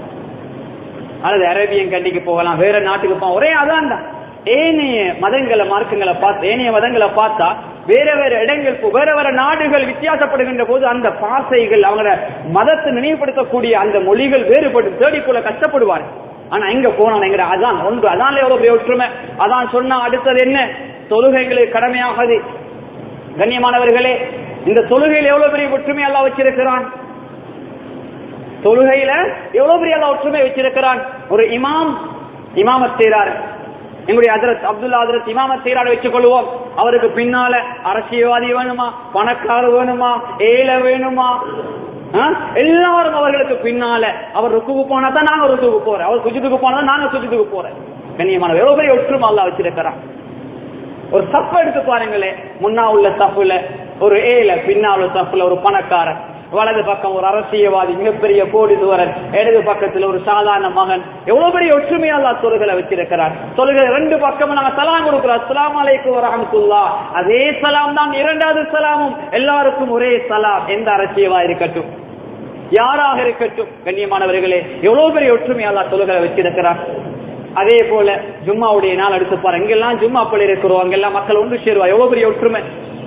அல்லது அரேபியன் கண்டிக்கு போகலாம் வேற நாட்டுக்கு போகலாம் ஒரே அதான் தான் ஏனைய மதங்களை மார்க்கங்களை பார்த்து ஏனைய மதங்களை பார்த்தா வேற வேற இடங்கள் போ- வேற வேற நாடுகள் வித்தியாசப்படுகின்ற போது அந்த பாசைகள் அவங்களோட மதத்தை நினைவுபடுத்தக்கூடிய அந்த மொழிகள் வேறுபட்டு தேடிக்கொள்ள கஷ்டப்படுவார் ஆனா எங்க போனாலும் எங்க அதான் ஒன்று அதான் எவ்வளவு பெரிய ஒற்றுமை அதான் சொன்னா அடுத்தது என்ன தொழுகைகளுக்கு கடமையாகுது கண்ணியமானவர்களே இந்த தொழுகையில் எவ்வளவு பெரிய ஒற்றுமை எல்லாம் வச்சிருக்கிறான் தொழுகையில எவ்வளவு பெரிய அல்லாஹ் ஒற்றுமை வச்சிருக்கிறான் ஒரு இமாம் இமாமத் செய்றார் எங்களுடைய ஹஜரத் அப்துல்லா ஹஜரத் இமாமத் செய்றார் வச்சுக் கொள்வோம் அவருக்கு பின்னால அரசியல்வாதி வேணுமா பணக்காரர் வேணுமா ஏழை வேணுமா ஆ? எல்லாரும் அவர்களுக்கு பின்னால அவர் ருக்குக்கு போனா தான் நாங்க ருக்குக்கு போறோம் அவர் சுஜித்துக்கு போனா தான் நாங்க சுஜித்துக்கு போறோம் கண்ணியமான எவ்வளவு பெரிய ஒற்றுமை அல்லாஹ் வச்சிருக்கிறான் ஒரு சப்பு எடுத்து பாருங்களேன் முன்னா உள்ள சப்புல ஒரு ஏல பின்னா உள்ள சப்புல ஒரு பணக்காரன் வலது பக்கம் ஒரு அரசியல்வாதி மிகப்பெரிய கோடீஸ்வரன் இடது பக்கத்துல ஒரு சாதாரண மகன் எவ்வளவு பெரிய ஒற்றுமையாளா தொழுகளை வச்சிருக்கிறார் தொழுகை ரெண்டு பக்கமும் நாங்க சலாம் கொடுக்கிறோம் அஸ்லாம் அலைக்கும் வரஹமத்துல்லா அதே சலாம் தான் இரண்டாவது சலாமும் எல்லாருக்கும் ஒரே சலாம் எந்த அரசியலா இருக்கட்டும் யாராக இருக்கட்டும் கண்ணியமானவர்களே எவ்வளவு பெரிய ஒற்றுமையாளா தொழுகளை வச்சிருக்கிறார் அதே போல ஜும்மாவுடைய நாள் எடுத்து பாரு எங்கெல்லாம் ஜும்மா பள்ளி இருக்கிறோம் அங்கெல்லாம் மக்கள் ஒன்று சேருவா எவ்வளவு பெரிய ஒற்றுமை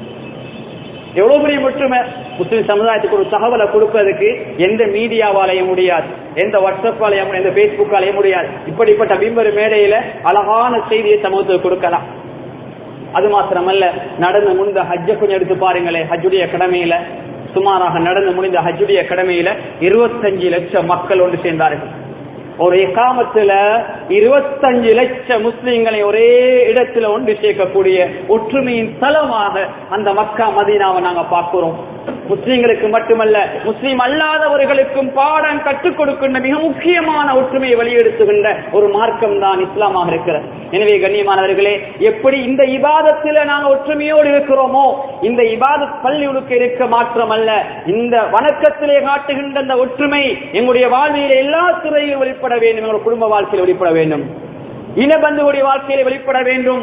எவ்வளவு பெரிய ஒற்றுமை முஸ்லிம் சமுதாயத்துக்கு ஒரு தகவலை கொடுப்பதற்கு எந்த மீடியாவாலையும் முடியாது எந்த வாட்ஸ்அப்பாலையும் எந்த பேஸ்புக்காலையும் முடியாது இப்படிப்பட்ட பிம்பரு மேடையில அழகான செய்தியை சமூகத்துக்கு கொடுக்கலாம் அது மாத்திரமல்ல நடந்து முடிந்த ஹஜ்ஜ கொஞ்சம் எடுத்து பாருங்களேன் ஹஜ்ஜுடைய கடமையில சுமாராக நடந்து முடிந்த ஹஜ்ஜுடைய கடமையில இருபத்தஞ்சு லட்சம் மக்கள் ஒன்று சேர்ந்தார்கள் ஒரு எக்காமத்துல இருபத்தஞ்சு லட்சம் முஸ்லிம்களை ஒரே இடத்துல ஒன்று சேர்க்கக்கூடிய ஒற்றுமையின் தலமாக அந்த மக்கா மதீனாவை நாங்க பார்க்கிறோம் முஸ்லிம்களுக்கு மட்டுமல்ல முஸ்லிம் அல்லாதவர்களுக்கும் பாடம் கற்றுக் கொடுக்கின்ற மிக முக்கியமான ஒற்றுமையை வெளியெடுத்துகின்ற ஒரு மார்க்கம் தான் இஸ்லாமாக இருக்கிறது எனவே கண்ணியமானவர்களே எப்படி இந்த இபாதத்தில நாங்க ஒற்றுமையோடு இருக்கிறோமோ இந்த இபாதத் பள்ளிகளுக்கு இருக்க மாற்றமல்ல இந்த வணக்கத்திலே காட்டுகின்ற அந்த ஒற்றுமை எங்களுடைய வாழ்வியல எல்லா துறையிலும் வெளிப்பட வேண்டும் எங்களுடைய குடும்ப வாழ்க்கையில் வெளிப்பட வேண்டும் இனபந்துடைய வாழ்க்கையில வெளிப்பட வேண்டும்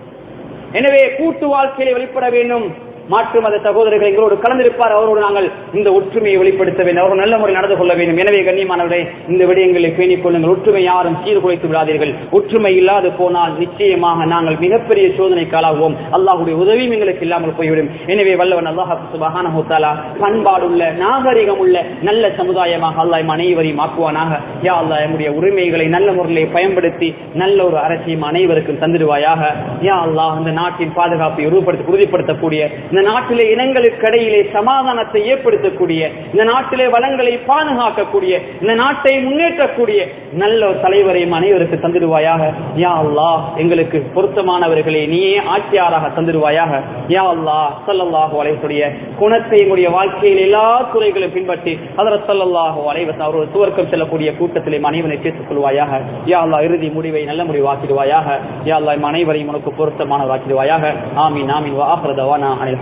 எனவே கூட்டு வாழ்க்கையில வெளிப்பட வேண்டும் மாற்று மத சகோதரர்கள் எங்களோடு கலந்திருப்பார் அவரோடு நாங்கள் இந்த ஒற்றுமையை வெளிப்படுத்த வேண்டும் அவர்கள் நல்ல முறை நடந்து கொள்ள வேண்டும் எனவே கண்ணியமானவரே இந்த விடயங்களை பேணிக் கொள்ளுங்கள் ஒற்றுமை யாரும் சீர்குலைத்து விடாதீர்கள் ஒற்றுமை இல்லாது போனால் நிச்சயமாக நாங்கள் மிகப்பெரிய சோதனைக்கு ஆளாகுவோம் அல்லாஹுடைய உதவியும் எங்களுக்கு இல்லாமல் போய்விடும் எனவே வல்லவன் அல்லாஹ் சுபஹானஹு தஆலா பண்பாடுள்ள நாகரிகம் உள்ள நல்ல சமுதாயமாக அல்லாஹ் எம் அனைவரையும் ஆக்குவானாக யா அல்லாஹ் எம்முடைய உரிமைகளை நல்ல முறையில் பயன்படுத்தி நல்ல ஒரு அரசியம் அனைவருக்கும் தந்திடுவாயாக யா அல்லாஹ் இந்த நாட்டின் பாதுகாப்பை உறுதிப்படுத்த உறுதிப்படுத்தக்கூடிய இந்த நாட்டிலே இனங்களுக்கு இடையிலே சமாதானத்தை ஏற்படுத்தக்கூடிய இந்த நாட்டிலே வளங்களை பாதுகாக்கக்கூடிய இந்த நாட்டை முன்னேற்றக்கூடிய நல்ல ஒரு தலைவரையும் அனைவருக்கு தந்திடுவாயாக யா அல்லாஹ் எங்களுக்கு பொருத்தமானவர்களை நீயே ஆட்சியாராக தந்திடுவாயாக யா அல்லாஹ் ஸல்லல்லாஹு அலைஹிடைய குணத்தை எங்களுடைய வாழ்க்கையில் எல்லா துறைகளும் பின்பற்றி ஹதரத் ஸல்லல்லாஹு அலைஹி வஸல்லம் அவர்கள் சுவர்க்கம் செல்லக்கூடிய கூட்டத்திலே அனைவரை சேர்த்துக் கொள்வாயாக யா அல்லாஹ் இறுதி முடிவை நல்ல முடிவாக்கிடுவாயாக யா அல்லாஹ் எம் அனைவரையும் உனக்கு பொருத்தமானவராக்கிடுவாயாக ஆமீன் ஆமீன் வா ஆஹிரு தவானா அனில்